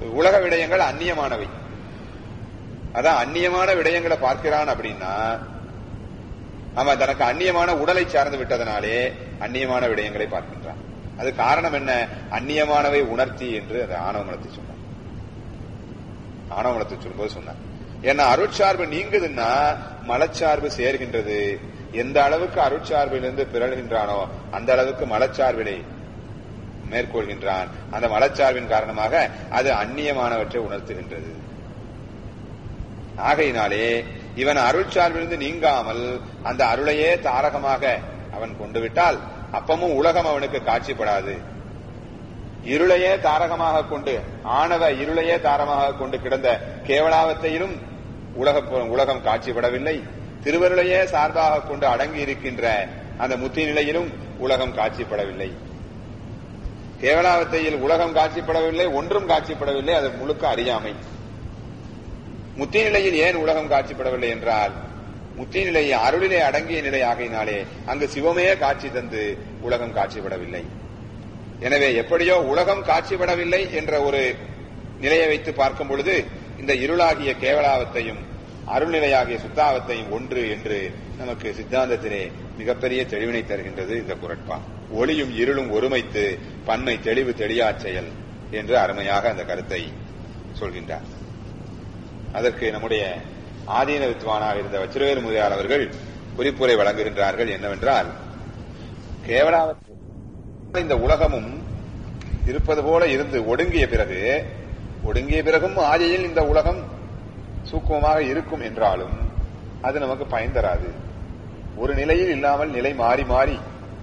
உலக விடயங்கள் அந்நியமானவை அதான் அந்நியமான விடயங்களை பார்க்கிறான் அப்படின்னா அவன் தனக்கு அந்நியமான உடலை சார்ந்து விட்டதனாலே அந்நியமான விடயங்களை பார்க்கின்றான் அது காரணம் என்ன அந்நியமானவை உணர்த்தி என்று அது ஆணவமலத்தை சொன்னார் ஆணவமலத்தை சொல்லும்போது சொன்னார் ஏன்னா அருட்சார்பு நீங்குதுன்னா மலச்சார்பு சேர்கின்றது எந்த அளவுக்கு அருட்சார்பிலிருந்து பிறழ்கின்றானோ அந்த அளவுக்கு மலச்சார்பினை மேற்கொள்கின்றான் அந்த மலச்சார்பின் காரணமாக அது அந்நியமானவற்றை உணர்த்துகின்றது ஆகையினாலே இவன் அருள் சார்பிலிருந்து நீங்காமல் அந்த அருளையே தாரகமாக அவன் கொண்டு விட்டால் அப்பமும் உலகம் அவனுக்கு காட்சிப்படாது இருளையே தாரகமாக கொண்டு ஆணவ இருளையே தாரமாக கொண்டு கிடந்த கேவலாவத்தையிலும் உலக உலகம் காட்சிப்படவில்லை திருவருளையே சார்பாக கொண்டு அடங்கி இருக்கின்ற அந்த முத்தி நிலையிலும் உலகம் காட்சிப்படவில்லை கேவலாவத்தையில் உலகம் காட்சிப்படவில்லை ஒன்றும் காட்சிப்படவில்லை அது முழுக்க அறியாமை முத்தி நிலையில் ஏன் உலகம் காட்சிப்படவில்லை என்றால் முத்தி நிலை அருளிலே அடங்கிய நிலை ஆகையினாலே அங்கு சிவமே காட்சி தந்து உலகம் காட்சிப்படவில்லை எனவே எப்படியோ உலகம் காட்சிப்படவில்லை என்ற ஒரு நிலையை வைத்து பார்க்கும் பொழுது இந்த இருளாகிய கேவலாவத்தையும் அருள்நிலையாகிய சுத்தாவத்தையும் ஒன்று என்று நமக்கு சித்தாந்தத்திலே மிகப்பெரிய தெளிவினை தருகின்றது இந்த குரட்பா ஒளியும் இருளும் ஒருமைத்து பன்மை தெளிவு தெளியாச் செயல் என்று அருமையாக அந்த கருத்தை சொல்கின்றார் அதற்கு நம்முடைய ஆதீன வித்வானாக இருந்த வச்சிரவேல் முதலியார் அவர்கள் குறிப்புரை வழங்குகின்றார்கள் என்னவென்றால் கேவலாவத்தை இந்த உலகமும் இருப்பது போல இருந்து ஒடுங்கிய பிறகு ஒடுங்கிய பிறகும் ஆதியில் இந்த உலகம் சூக்குமமாக இருக்கும் என்றாலும் அது நமக்கு பயன் தராது ஒரு நிலையில் இல்லாமல் நிலை மாறி மாறி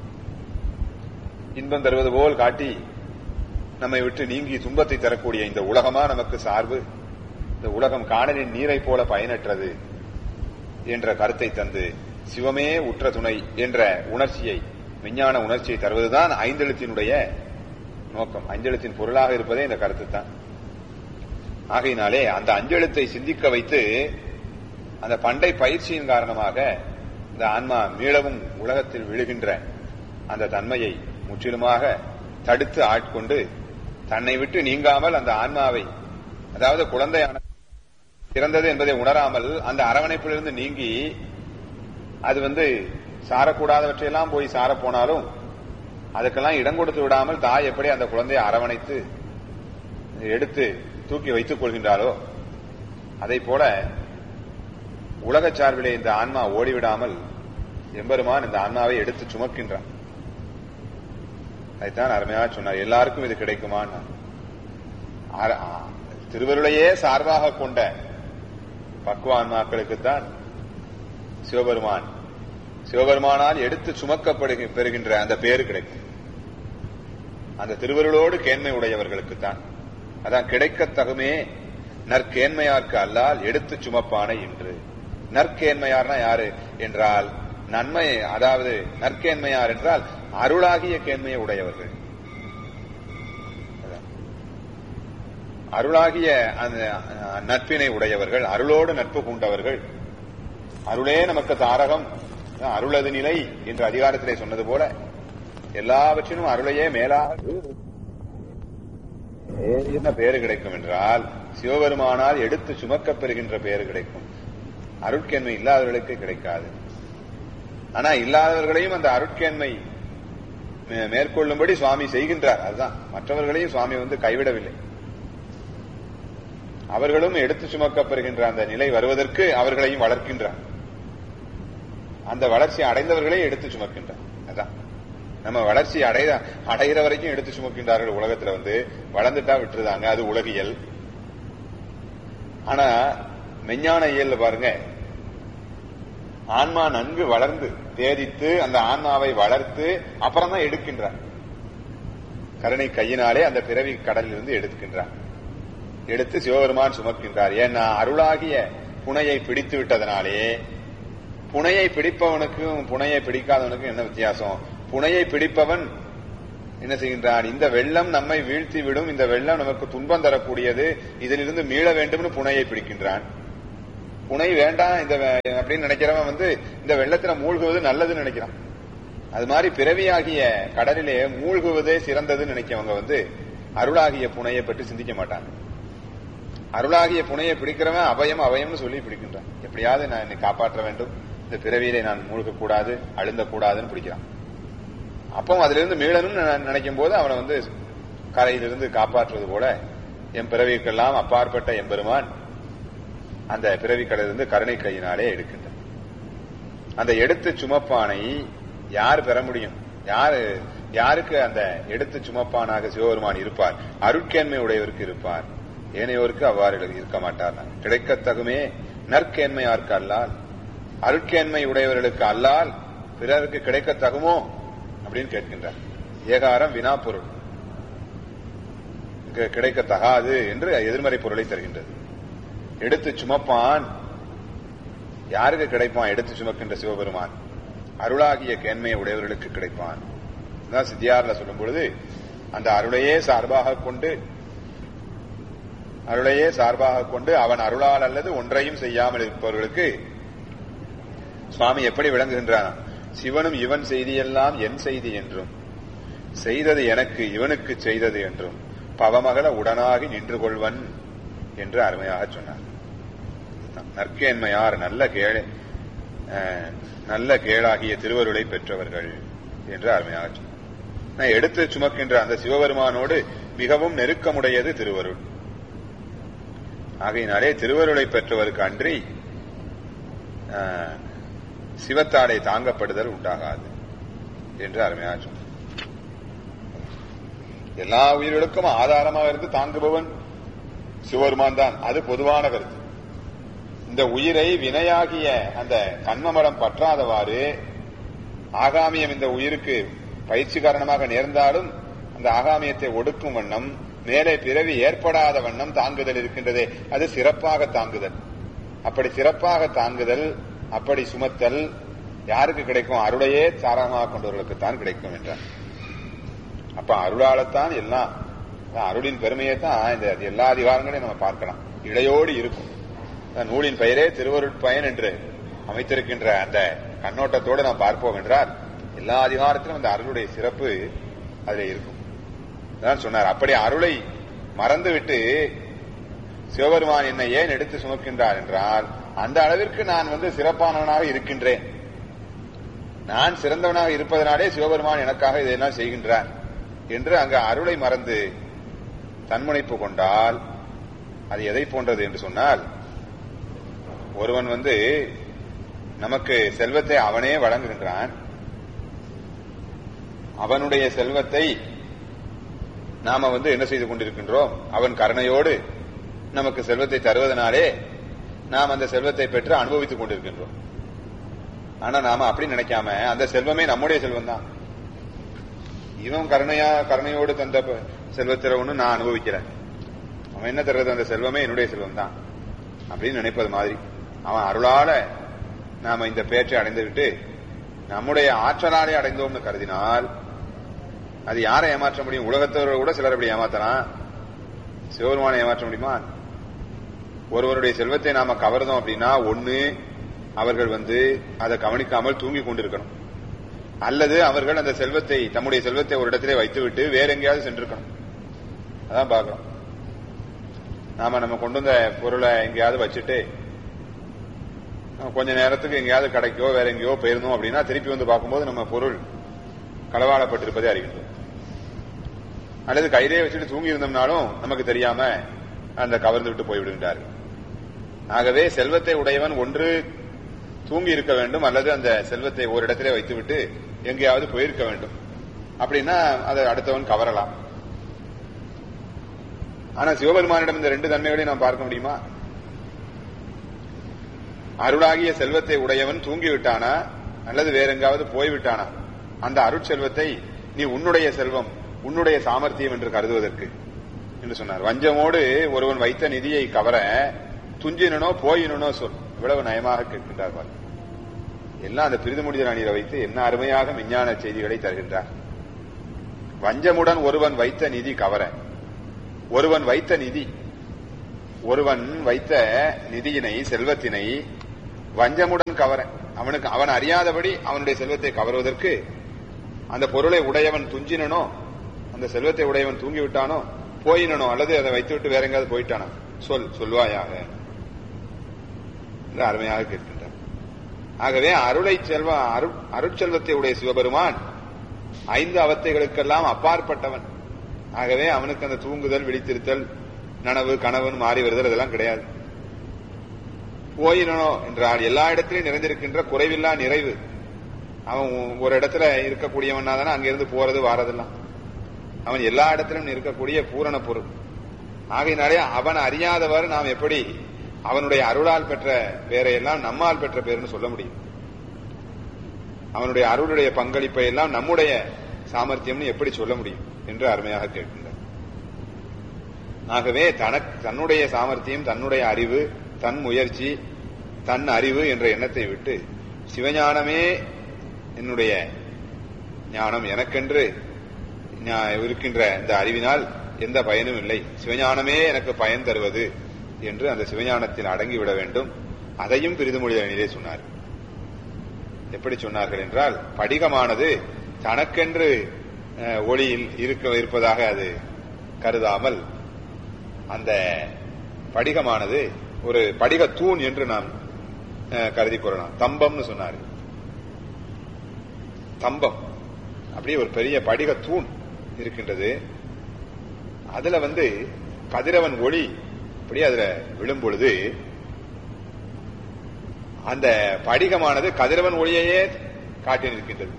இன்பம் தருவது போல் காட்டி நம்மை விட்டு நீங்கி துன்பத்தை தரக்கூடிய இந்த உலகமா நமக்கு சார்பு இந்த உலகம் காணலின் நீரை போல பயனற்றது என்ற கருத்தை தந்து சிவமே உற்ற துணை என்ற உணர்ச்சியை விஞ்ஞான உணர்ச்சியை தருவதுதான் ஐந்தெழுத்தினுடைய நோக்கம் அஞ்செழுத்தின் பொருளாக இருப்பதே இந்த கருத்து தான் ஆகையினாலே அந்த அஞ்செழுத்தை சிந்திக்க வைத்து அந்த பண்டை பயிற்சியின் காரணமாக இந்த ஆன்மா மீளவும் உலகத்தில் விழுகின்ற அந்த தன்மையை முற்றிலுமாக தடுத்து ஆட்கொண்டு தன்னை விட்டு நீங்காமல் அந்த ஆன்மாவை அதாவது குழந்தையான பிறந்தது என்பதை உணராமல் அந்த அரவணைப்பிலிருந்து நீங்கி அது வந்து சாரக்கூடாதவற்றையெல்லாம் போய் சார போனாலும் அதுக்கெல்லாம் இடம் கொடுத்து விடாமல் தாய் எப்படி அந்த குழந்தையை அரவணைத்து எடுத்து தூக்கி வைத்துக் கொள்கின்றாரோ அதை போல உலக சார்பிலே இந்த ஆன்மா ஓடிவிடாமல் எம்பெருமான் இந்த ஆன்மாவை எடுத்து சுமக்கின்றான் அதைத்தான் அருமையாக சொன்னார் எல்லாருக்கும் இது கிடைக்குமான்னு திருவருளையே சார்பாக கொண்ட பக்குவான்மாக்களுக்குத்தான் சிவபெருமான் சிவபெருமானால் எடுத்து சுமக்கப்படுக பெறுகின்ற அந்த பேரு கிடைக்கும் அந்த திருவருளோடு கேண்மை உடையவர்களுக்குத்தான் அதான் கிடைக்க தகுமே நற்கேண்மையார்க்கு அல்லால் எடுத்து சுமப்பானை என்று நற்கேண்மையார்னா யாரு என்றால் நன்மை அதாவது நற்கேண்மையார் என்றால் அருளாகிய கேண்மையை உடையவர்கள் அருளாகிய அந்த நட்பினை உடையவர்கள் அருளோடு நட்பு கொண்டவர்கள் அருளே நமக்கு தாரகம் அருளது நிலை என்ற அதிகாரத்திலே சொன்னது போல எல்லாவற்றிலும் அருளையே மேலாக என்ன பேரு கிடைக்கும் என்றால் சிவபெருமானால் எடுத்து சுமக்கப் பெறுகின்ற பேரு கிடைக்கும் அருட்கேண்மை இல்லாதவர்களுக்கு கிடைக்காது ஆனா இல்லாதவர்களையும் அந்த அருட்கேண்மை மேற்கொள்ளும்படி சுவாமி செய்கின்றார் அதுதான் மற்றவர்களையும் சுவாமி வந்து கைவிடவில்லை அவர்களும் எடுத்து சுமக்கப்படுகின்ற அந்த நிலை வருவதற்கு அவர்களையும் வளர்க்கின்றார் அந்த வளர்ச்சி அடைந்தவர்களே எடுத்து சுமக்கின்றார் அதான் நம்ம வளர்ச்சி அடைய அடைகிற வரைக்கும் எடுத்து சுமக்கின்றார்கள் உலகத்துல வந்து வளர்ந்துட்டா விட்டுருதாங்க அது உலகியல் ஆனா மெஞ்ஞான இயல்ல பாருங்க ஆன்மா நன்கு வளர்ந்து தேதித்து அந்த ஆன்மாவை வளர்த்து அப்புறம் தான் எடுக்கின்றார் கருணை கையினாலே அந்த பிறவி கடலில் இருந்து எடுக்கின்றார் எடுத்து சிவபெருமான் சுமக்கின்றார் ஏன்னா அருளாகிய புனையை பிடித்து விட்டதனாலே புனையை பிடிப்பவனுக்கும் புனையை பிடிக்காதவனுக்கும் என்ன வித்தியாசம் புனையை பிடிப்பவன் என்ன செய்கின்றான் இந்த வெள்ளம் நம்மை வீழ்த்தி விடும் இந்த வெள்ளம் நமக்கு துன்பம் தரக்கூடியது இதிலிருந்து மீள வேண்டும்னு புனையை பிடிக்கின்றான் புனை வேண்டாம் இந்த அப்படின்னு நினைக்கிறவன் வந்து இந்த வெள்ளத்துல மூழ்குவது நல்லதுன்னு நினைக்கிறான் அது மாதிரி பிறவியாகிய கடலிலே மூழ்குவதே சிறந்ததுன்னு நினைக்கவங்க வந்து அருளாகிய புனையை பற்றி சிந்திக்க மாட்டாங்க அருளாகிய புனையை பிடிக்கிறவன் அபயம் அபயம்னு சொல்லி பிடிக்கின்றான் எப்படியாவது நான் என்னை காப்பாற்ற வேண்டும் இந்த பிறவியிலே நான் மூழ்க கூடாது அழுந்த கூடாதுன்னு பிடிக்கிறான் அப்போ அதுல இருந்து மீளணும்னு நினை- நினைக்கும் போது அவனை வந்து கரையிலிருந்து காப்பாற்றுவது போல என் பிறவிக்கெல்லாம் அப்பாற்பட்ட எம்பெருமான் அந்த பிறவி கடலிருந்து கருணை கையினாலே எடுக்கின்றான் அந்த எடுத்து சுமப்பானை யார் பெற முடியும் யாரு யாருக்கு அந்த எடுத்து சுமப்பானாக சிவபெருமான் இருப்பார் அருட்கேன்மை உடையவருக்கு இருப்பார் ஏனையோருக்கு அவ்வாறு இருக்க மாட்டார் கிடைக்கத்தகுமே நற்கேன்மையார்க்கு அல்லால் அருட்கேன்மை உடையவர்களுக்கு அல்லால் பிறருக்கு கிடைக்கத்தகுமோ அப்படின்னு கேட்கின்றார் ஏகாரம் வினா பொருள் இங்கு கிடைக்கத்தகாது என்று எதிர்மறை பொருளை தருகின்றது எடுத்து சுமப்பான் யாருக்கு கிடைப்பான் எடுத்து சுமக்கின்ற சிவபெருமான் அருளாகிய கேண்மையை உடையவர்களுக்கு கிடைப்பான் இதுதான் சித்தியார்ல சொல்லும் பொழுது அந்த அருளையே சார்பாக கொண்டு அருளையே சார்பாக கொண்டு அவன் அருளால் அல்லது ஒன்றையும் செய்யாமல் இருப்பவர்களுக்கு சுவாமி எப்படி விளங்குகின்றான் சிவனும் இவன் செய்தியெல்லாம் என் செய்தி என்றும் செய்தது எனக்கு இவனுக்கு செய்தது என்றும் பவமகள உடனாகி நின்று கொள்வன் என்று அருமையாக சொன்னார் நற்கேன்மையார் நல்ல கேள் அஹ், நல்ல கேளாகிய திருவருளை பெற்றவர்கள் என்று அருமையாக சொன்னார் நான் எடுத்து சுமக்கின்ற அந்த சிவபெருமானோடு மிகவும் நெருக்கமுடையது திருவருள் ஆகையினாலே திருவருளை பெற்றவருக்கு அன்றி அஹ், சிவத்தாடை தாங்கப்படுதல் உண்டாகாது என்று அருமையாக சொன்னார் எல்லா உயிர்களுக்கும் ஆதாரமாக இருந்து தாங்குபவன் சிவபெருமான் தான் அது பொதுவான கருத்து இந்த உயிரை வினையாகிய அந்த கண்மமலம் பற்றாதவாறு ஆகாமியம் இந்த உயிருக்கு பயிற்சி காரணமாக நேர்ந்தாலும் அந்த ஆகாமியத்தை ஒடுக்கும் வண்ணம் மேலே பிறவி ஏற்படாத வண்ணம் தாங்குதல் இருக்கின்றதே அது சிறப்பாக தாங்குதல் அப்படி சிறப்பாக தாங்குதல் அப்படி சுமத்தல் யாருக்கு கிடைக்கும் அருளையே சாரமாக கொண்டவர்களுக்குத்தான் கிடைக்கும் என்றார் அப்ப அருளாலத்தான் எல்லாம் அதான் அருளின் பெருமையை தான் இந்த எல்லா அதிகாரங்களையும் நம்ம பார்க்கலாம் இடையோடு இருக்கும் அதான் நூலின் பெயரே திருவருட்பயன் என்று அமைத்திருக்கின்ற அந்த கண்ணோட்டத்தோடு நாம் பார்ப்போம் என்றால் எல்லா அதிகாரத்திலும் அந்த அருளுடைய சிறப்பு அதுல இருக்கும் அதான் சொன்னார் அப்படி அருளை மறந்துவிட்டு சிவபெருமான் என்னை ஏன் எடுத்து சுமக்கின்றார் என்றால் அந்த அளவிற்கு நான் வந்து சிறப்பானவனாக இருக்கின்றேன் நான் சிறந்தவனாக இருப்பதனாலே சிவபெருமான் எனக்காக இதையெல்லாம் செய்கின்றார் என்று அங்கு அருளை மறந்து தன்முனைப்பு கொண்டால் அது எதை போன்றது என்று சொன்னால் ஒருவன் வந்து நமக்கு செல்வத்தை அவனே வழங்குகின்றான் அவனுடைய செல்வத்தை நாம வந்து என்ன செய்து கொண்டிருக்கின்றோம் அவன் கருணையோடு நமக்கு செல்வத்தை தருவதனாலே நாம் அந்த செல்வத்தை பெற்று அனுபவித்துக் கொண்டிருக்கின்றோம் ஆனா நாம அப்படி நினைக்காம அந்த செல்வமே நம்முடைய செல்வம் தான் இவன் கருணையா கருணையோடு தந்த ப- செல்வத்தில ஒண்ணு நான் அனுபவிக்கிறேன் அவன் என்ன தர்றது அந்த செல்வமே என்னுடைய செல்வம் தான் அப்படின்னு நினைப்பது மாதிரி அவன் அருளால நாம இந்த பேற்றை அடைந்து விட்டு நம்முடைய ஆற்றலாலே அடைந்தோம்னு கருதினால் அது யாரை ஏமாற்ற முடியும் உலகத்தவர்கள் கூட சிலர் அப்படி ஏமாத்தலாம் சிவபெருமானை ஏமாற்ற முடியுமா ஒருவருடைய செல்வத்தை நாம கவர்ந்தோம் அப்படின்னா ஒண்ணு அவர்கள் வந்து அதை கவனிக்காமல் தூங்கி கொண்டிருக்கணும் அல்லது அவர்கள் அந்த செல்வத்தை தம்முடைய செல்வத்தை ஒரு இடத்திலே வைத்துவிட்டு வேற எங்கேயாவது சென்றிருக்கணும் அதான் பார்க்கிறோம் நாம நம்ம கொண்டு வந்த பொருளை எங்கேயாவது வச்சுட்டு நம்ம கொஞ்ச நேரத்துக்கு எங்கேயாவது கடைக்கோ வேற எங்கேயோ போயிருந்தோம் அப்படின்னா திருப்பி வந்து பார்க்கும்போது நம்ம பொருள் களவாடப்பட்டிருப்பதை அறிகின்றோம் அல்லது கையிலே வச்சுட்டு தூங்கி இருந்தோம்னாலும் நமக்கு தெரியாம அந்த கவர்ந்து விட்டு போய்விடுகின்றார்கள் ஆகவே செல்வத்தை உடையவன் ஒன்று தூங்கி இருக்க வேண்டும் அல்லது அந்த செல்வத்தை ஒரு இடத்திலே வைத்துவிட்டு எங்கேயாவது போயிருக்க வேண்டும் அப்படின்னா அதை அடுத்தவன் கவரலாம் ஆனா சிவபெருமானிடம் இந்த ரெண்டு தன்மைகளையும் நாம் பார்க்க முடியுமா அருளாகிய செல்வத்தை உடையவன் தூங்கி விட்டானா அல்லது வேற எங்காவது போய்விட்டானா அந்த அருட்செல்வத்தை நீ உன்னுடைய செல்வம் உன்னுடைய சாமர்த்தியம் என்று கருதுவதற்கு என்று சொன்னார் வஞ்சமோடு ஒருவன் வைத்த நிதியை கவர துஞ்சினனோ போயினனோ சொல் இவ்வளவு நயமாக கேட்கின்றார் பாருங்க. எல்லாம் அந்த பிரிதுமுடித அணியில வைத்து என்ன அருமையாக விஞ்ஞான செய்திகளை தருகின்றார் வஞ்சமுடன் ஒருவன் வைத்த நிதி கவர ஒருவன் வைத்த நிதி ஒருவன் வைத்த நிதியினை செல்வத்தினை வஞ்சமுடன் கவர அவனுக்கு அவன் அறியாதபடி அவனுடைய செல்வத்தை கவருவதற்கு அந்த பொருளை உடையவன் துஞ்சினனோ அந்த செல்வத்தை உடையவன் தூங்கி விட்டானோ போயினனோ அல்லது அதை வைத்துவிட்டு வேற எங்காவது போயிட்டானோ சொல் சொல்வாயாக என்று அருமையாக கேட்கின்றார் ஆகவே அருளை செல்வ அருள் அருட்செல்வத்தை உடைய சிவபெருமான் ஐந்து அவத்தைகளுக்கெல்லாம் அப்பாற்பட்டவன் ஆகவே அவனுக்கு அந்த தூங்குதல் விழித்திருத்தல் நனவு கனவுன்னு மாறி வருதல் இதெல்லாம் கிடையாது போயினோ என்றால் எல்லா இடத்திலும் நிறைந்திருக்கின்ற குறைவில்லா நிறைவு அவன் ஒரு இடத்துல இருக்கக்கூடியவனா தானே அங்கிருந்து போறது வாரதெல்லாம் அவன் எல்லா இடத்திலும் இருக்கக்கூடிய பூரண பொருள் ஆகையினாலே அவன் அறியாதவர் நாம் எப்படி அவனுடைய அருளால் பெற்ற பேரையெல்லாம் நம்மால் பெற்ற பேர்னு சொல்ல முடியும் அவனுடைய அருளுடைய பங்களிப்பை எல்லாம் நம்முடைய சாமர்த்தியம்னு எப்படி சொல்ல முடியும் என்று அருமையாக கேட்கின்றார் ஆகவே தனக்கு தன்னுடைய சாமர்த்தியம் தன்னுடைய அறிவு தன் முயற்சி தன் அறிவு என்ற எண்ணத்தை விட்டு சிவஞானமே என்னுடைய ஞானம் எனக்கென்று இருக்கின்ற இந்த அறிவினால் எந்த பயனும் இல்லை சிவஞானமே எனக்கு பயன் தருவது என்று அந்த சிவஞானத்தில் அடங்கிவிட வேண்டும் அதையும் பிரிதுமொழியிலே சொன்னார் எப்படி சொன்னார்கள் என்றால் படிகமானது தனக்கென்று ஒளியில் இருக்க இருப்பதாக அது கருதாமல் அந்த படிகமானது ஒரு படிக தூண் என்று நாம் கருதி கொள்ளலாம் தம்பம்னு சொன்னார் தம்பம் அப்படியே ஒரு பெரிய படிக தூண் இருக்கின்றது அதுல வந்து கதிரவன் ஒளி அப்படி அதுல விழும் பொழுது அந்த படிகமானது கதிரவன் ஒளியையே காட்டி நிற்கின்றது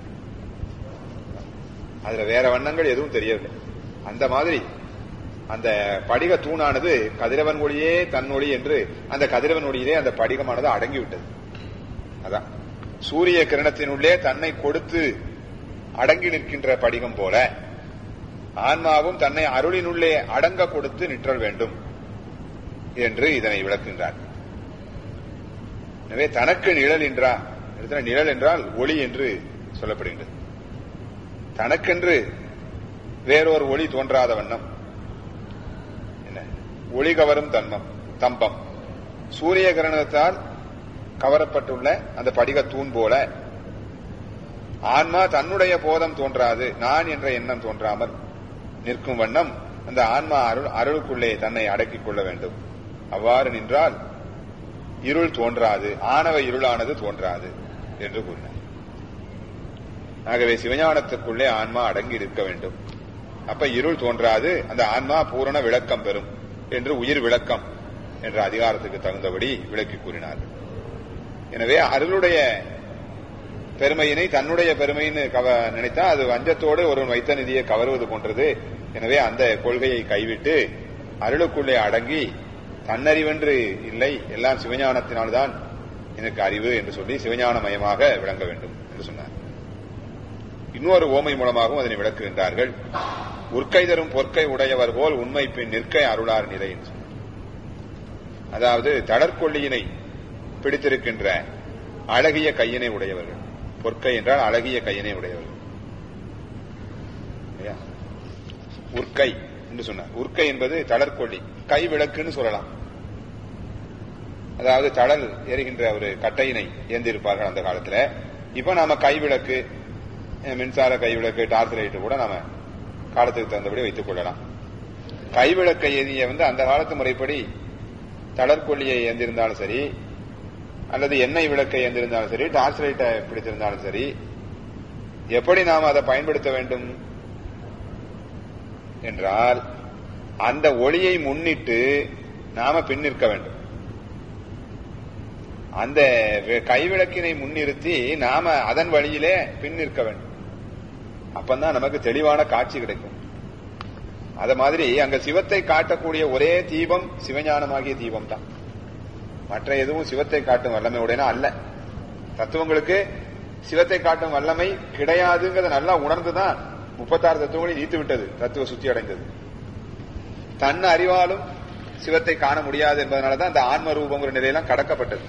அதுல வேற வண்ணங்கள் எதுவும் தெரியவில்லை அந்த மாதிரி அந்த படிக தூணானது கதிரவன் ஒளியே தன் ஒளி என்று அந்த கதிரவன் ஒளியிலே அந்த படிகமானது அடங்கிவிட்டது அதான் சூரிய கிரணத்தினுள்ளே தன்னை கொடுத்து அடங்கி நிற்கின்ற படிகம் போல ஆன்மாவும் தன்னை அருளினுள்ளே அடங்க கொடுத்து நிற்றல் வேண்டும் என்று இதனை விளக்குகின்றார் எனவே தனக்கு நிழல் என்றா நிழல் என்றால் ஒளி என்று சொல்லப்படுகின்றது தனக்கென்று வேறொரு ஒளி தோன்றாத வண்ணம் என்ன ஒளி கவரும் தன்மம் தம்பம் சூரிய கிரணத்தால் கவரப்பட்டுள்ள அந்த படிக தூண் போல ஆன்மா தன்னுடைய போதம் தோன்றாது நான் என்ற எண்ணம் தோன்றாமல் நிற்கும் வண்ணம் அந்த ஆன்மா அருள் அருளுக்குள்ளே தன்னை அடக்கிக் கொள்ள வேண்டும் அவ்வாறு நின்றால் இருள் தோன்றாது ஆணவ இருளானது தோன்றாது என்று கூறினார் ஆகவே சிவஞானத்துக்குள்ளே ஆன்மா அடங்கி இருக்க வேண்டும் அப்ப இருள் தோன்றாது அந்த ஆன்மா பூரண விளக்கம் பெறும் என்று உயிர் விளக்கம் என்ற அதிகாரத்துக்கு தகுந்தபடி விளக்கி கூறினார்கள் எனவே அருளுடைய பெருமையினை தன்னுடைய பெருமைன்னு கவ நினைத்தா அது வஞ்சத்தோடு ஒருவன் வைத்த நிதியை கவருவது போன்றது எனவே அந்த கொள்கையை கைவிட்டு அருளுக்குள்ளே அடங்கி தன்னறிவென்று இல்லை எல்லாம் சிவஞானத்தினால்தான் எனக்கு அறிவு என்று சொல்லி சிவஞானமயமாக விளங்க வேண்டும் என்று சொன்னார் இன்னொரு ஓமை மூலமாகவும் அதனை விளக்குகின்றார்கள் உற்கை தரும் பொற்கை உடையவர் போல் உண்மை பின் நிற்கை அருளார் நிலை என்று சொன்னார் அதாவது தடற்கொள்ளியினை பிடித்திருக்கின்ற அழகிய கையினை உடையவர்கள் பொற்கை என்றால் அழகிய கையினை உடையவர்கள் உற்கை என்று சொன்னார் உற்கை என்பது தளர்கொல்லி கை விளக்குன்னு சொல்லலாம் அதாவது தளல் எரிகின்ற ஒரு கட்டையினை ஏந்திருப்பார்கள் அந்த காலத்துல இப்ப நாம கை விளக்கு மின்சார கை விளக்கு டார்ச் லைட்டு கூட நாம காலத்துக்கு தகுந்தபடி வைத்துக் கொள்ளலாம் கை விளக்கை ஏந்திய வந்து அந்த காலத்து முறைப்படி தளர்கொல்லியை ஏந்திருந்தாலும் சரி அல்லது எண்ணெய் விளக்கை ஏந்திருந்தாலும் சரி டார்ச் லைட்டை பிடித்திருந்தாலும் சரி எப்படி நாம் அதை பயன்படுத்த வேண்டும் என்றால் அந்த ஒளியை முன்னிட்டு நாம பின் நிற்க வேண்டும் அந்த கைவிளக்கினை முன்னிறுத்தி நாம அதன் வழியிலே பின் நிற்க வேண்டும் அப்பந்தான் நமக்கு தெளிவான காட்சி கிடைக்கும் அத மாதிரி அங்க சிவத்தை காட்டக்கூடிய ஒரே தீபம் சிவஞானமாகிய தீபம் தான் மற்ற எதுவும் சிவத்தை காட்டும் வல்லமை உடையனா அல்ல தத்துவங்களுக்கு சிவத்தை காட்டும் வல்லமை கிடையாதுங்கிறத நல்லா உணர்ந்துதான் முப்பத்தாறு தத்துவங்களை நீத்து விட்டது தத்துவ சுத்தி அடைந்தது தன் அறிவாலும் சிவத்தை காண முடியாது என்பதனாலதான் அந்த ஆன்ம ரூபங்கிற நிலையெல்லாம் கடக்கப்பட்டது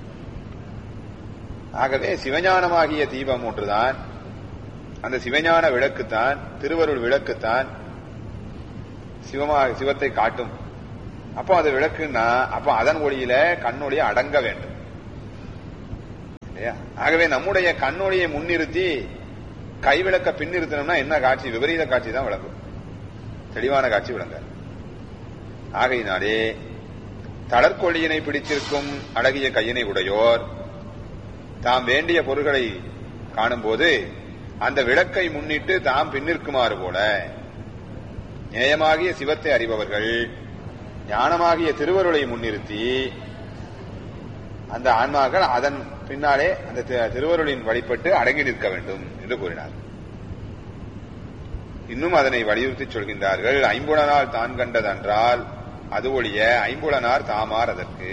ஆகவே சிவஞானமாகிய தீபம் ஒன்றுதான் அந்த சிவஞான விளக்குத்தான் திருவருள் விளக்குத்தான் சிவமா சிவத்தை காட்டும் அப்போ அது விளக்குன்னா அப்போ அதன் ஒளியில கண்ணொளியை அடங்க வேண்டும் இல்லையா ஆகவே நம்முடைய கண்ணொளியை முன்னிறுத்தி கைவிளக்க பின்னிறுத்தணும்னா என்ன காட்சி விபரீத காட்சி தான் விளங்கும் தெளிவான காட்சி விளங்க ஆகையினாலே தளர்கொள்ளியினை பிடித்திருக்கும் அழகிய கையினை உடையோர் தாம் வேண்டிய பொருள்களை காணும்போது அந்த விளக்கை முன்னிட்டு தாம் பின்னிற்குமாறு போல நேயமாகிய சிவத்தை அறிபவர்கள் ஞானமாகிய திருவருளை முன்னிறுத்தி அந்த ஆன்மாக்கள் அதன் பின்னாலே அந்த தி- திருவருளின் வழிபட்டு அடங்கி நிற்க வேண்டும் என்று கூறினார் இன்னும் அதனை வலியுறுத்தி சொல்கின்றார்கள் ஐம்புலனால் தான் கண்டதென்றால் அது ஒழிய ஐம்புலனார் தாமார் அதற்கு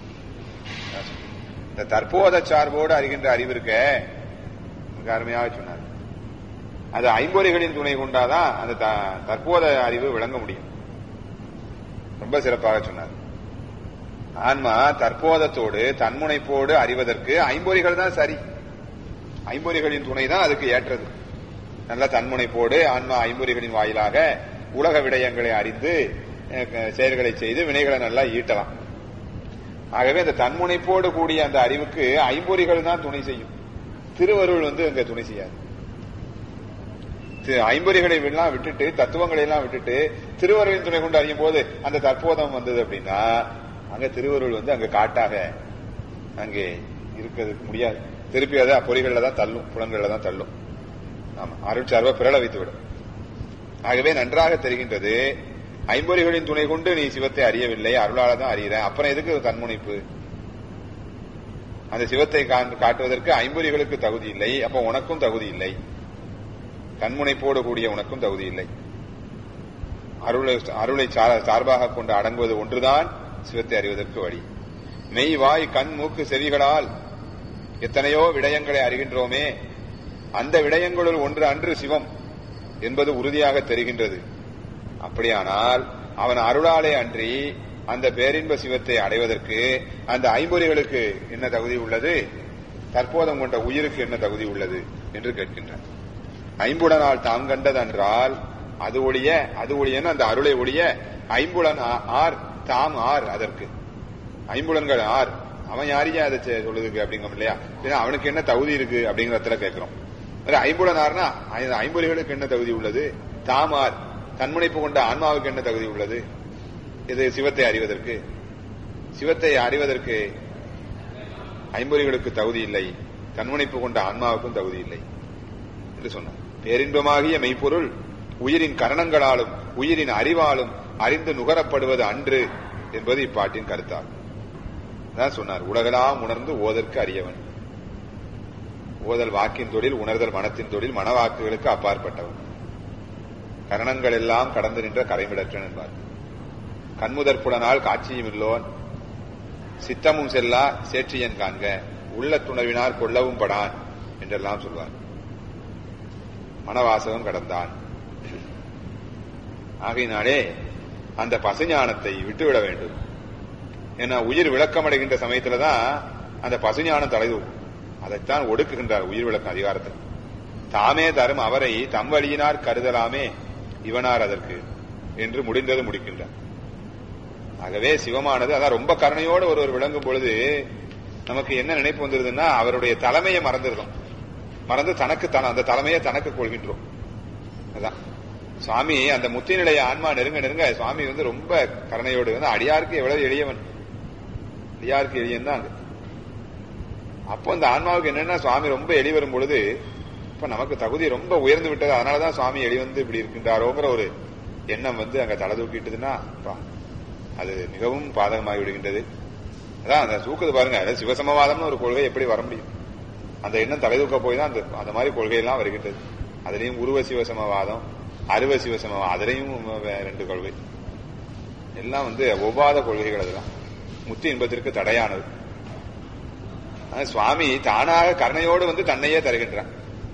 இந்த தற்போத சார்போடு அறிகின்ற அறிவு இருக்க மிக அருமையாக சொன்னார் அது ஐம்பொறிகளின் துணை கொண்டாதான் அந்த த- தற்போத அறிவு விளங்க முடியும் ரொம்ப சிறப்பாக சொன்னார் ஆன்மா தற்போதத்தோடு தன்முனைப்போடு அறிவதற்கு ஐம்பொறிகள் தான் சரி ஐம்பொறிகளின் துணை தான் அதுக்கு ஏற்றது நல்ல தன்முனைப்போடு ஆன்மா ஐம்பொறிகளின் வாயிலாக உலக விடயங்களை அறிந்து அஹ், செயல்களை செய்து வினைகளை நல்லா ஈட்டலாம் ஆகவே அந்த தன்முனைப்போடு கூடிய அந்த அறிவுக்கு ஐம்பொறிகள் தான் துணை செய்யும் திருவருள் வந்து அங்க துணை செய்யாது தி- ஐம்பொறிகளை எல்லாம் விட்டுட்டு தத்துவங்களை எல்லாம் விட்டுட்டு திருவருளின் துணை கொண்டு அறியும் போது அந்த தற்போதம் வந்தது அப்படின்னா அங்க திருவருள் வந்து அங்க காட்டாக அங்கே இருக்கிறதுக்கு முடியாது திருப்பி அதை பொறிகள்ல தான் தள்ளும் புலன்கள்ல தான் தள்ளும் ஆமா அருட்சார்பா பிறள வைத்து விடும் ஆகவே நன்றாக தெரிகின்றது ஐம்பொறிகளின் துணை கொண்டு நீ சிவத்தை அறியவில்லை அருளால தான் அறிகிற அப்புறம் எதுக்கு தன்முனைப்பு அந்த சிவத்தை கா- காட்டுவதற்கு ஐம்பொறிகளுக்கு தகுதி இல்லை அப்ப உனக்கும் தகுதி இல்லை கண்முனைப்போடு கூடிய உனக்கும் தகுதி இல்லை அருளை அருளை சார- சார்பாக கொண்டு அடங்குவது ஒன்றுதான் சிவத்தை அறிவதற்கு வழி மெய் வாய் கண் மூக்கு செவிகளால் எத்தனையோ விடயங்களை அறிகின்றோமே அந்த விடயங்களுள் ஒன்று அன்று சிவம் என்பது உறுதியாக தெரிகின்றது அப்படியானால் அவன் அருளாலே அன்றி அந்த பேரின்ப சிவத்தை அடைவதற்கு அந்த ஐம்பொறிகளுக்கு என்ன தகுதி உள்ளது தற்போதம் கொண்ட உயிருக்கு என்ன தகுதி உள்ளது என்று கேட்கின்றான் ஐம்புலனால் தாம் கண்டதென்றால் அது ஒழிய அது ஒழியன்னு அந்த அருளை ஒழிய ஐம்புலன் ஆ- ஆர் தாம் ஆர் அதற்கு ஐம்புலன்கள் ஆர் அவன் யாரையா அதை செ- சொல்லுதுக்கு அப்படிங்கும் இல்லையா ஏன்னா அவனுக்கு என்ன தகுதி இருக்கு அப்படிங்கறதுல கேட்கிறோம் வேற ஐம்புலன் ஆர்னா ஐ- ஐம்பொறிகளுக்கு என்ன தகுதி உள்ளது தாமார் தன்முனைப்பு கொண்ட ஆன்மாவுக்கு என்ன தகுதி உள்ளது இது சிவத்தை அறிவதற்கு சிவத்தை அறிவதற்கு ஐம்பொறிகளுக்கு தகுதி இல்லை தன்முனைப்பு கொண்ட ஆன்மாவுக்கும் தகுதி இல்லை என்று சொன்னார் பேரின்பமாகிய மெய்ப்பொருள் உயிரின் கரணங்களாலும் உயிரின் அறிவாலும் அறிந்து நுகரப்படுவது அன்று என்பது இப்பாட்டின் கருத்தாகும் அதான் சொன்னார் உலகெல்லாம் உணர்ந்து ஓதற்கு அறியவன் ஓதல் வாக்கின் தொழில் உணர்தல் மனத்தின் தொழில் மனவாக்குகளுக்கு அப்பாற்பட்டவன் கரணங்கள் எல்லாம் கடந்து நின்ற கரைமிடற்றன் என்பார் கண்முதற் புலனால் காட்சியும் இல்லோன் சித்தமும் செல்லா சேற்றியன் காண்க உள்ள துணர்வினார் கொள்ளவும் படான் என்றெல்லாம் சொல்வார் மனவாசகம் கடந்தான் ஆகையினாலே அந்த பசுஞானத்தை விட்டுவிட வேண்டும் ஏன்னா உயிர் விளக்கமடைகின்ற சமயத்துல தான் அந்த பசுஞானம் தலைதூக்கும் அதைத்தான் ஒடுக்குகின்றார் உயிர் விளக்கம் அதிகாரத்தில் தாமே தரும் அவரை தம் வழியினார் கருதலாமே இவனார் அதற்கு என்று முடிந்தது முடிக்கின்றார் ஆகவே சிவமானது அதான் ரொம்ப கருணையோடு ஒருவர் விளங்கும் பொழுது நமக்கு என்ன நினைப்பு வந்துருதுன்னா அவருடைய தலைமையை மறந்துடுறோம் மறந்து தனக்கு தன அந்த தலைமையை தனக்கு கொள்கின்றோம் அதான் சுவாமி அந்த முத்தி நிலைய ஆன்மா நெருங்க நெருங்க சுவாமி வந்து ரொம்ப கருணையோடு வந்து அடியாருக்கு எவ்வளவு எளியவன் அடியாருக்கு எளியன் தான் அங்க அப்போ அந்த ஆன்மாவுக்கு என்னன்னா சுவாமி ரொம்ப எளி வரும் பொழுது இப்ப நமக்கு தகுதி ரொம்ப உயர்ந்து விட்டது அதனாலதான் சுவாமி எளி வந்து இப்படி இருக்கின்றாரோங்கிற ஒரு எண்ணம் வந்து அங்க தலை தூக்கிட்டுதுன்னா அப்பா, அது மிகவும் பாதகமாகி விடுகின்றது அதான் அந்த தூக்குது பாருங்க அதாவது சிவசமவாதம்னு ஒரு கொள்கை எப்படி வர முடியும் அந்த எண்ணம் தலைதூக்க போய் தான் அந்த அந்த மாதிரி கொள்கையெல்லாம் வருகின்றது அதுலயும் உருவ சிவசமவாதம் அருவ சிவசமவாதம் அதுலயும் வே- ரெண்டு கொள்கை எல்லாம் வந்து ஒவ்வாத கொள்கைகள் அதெல்லாம் முத்தி இன்பத்திற்கு தடையானது ஆனா சுவாமி தானாக கருணையோடு வந்து தன்னையே தருகின்றான்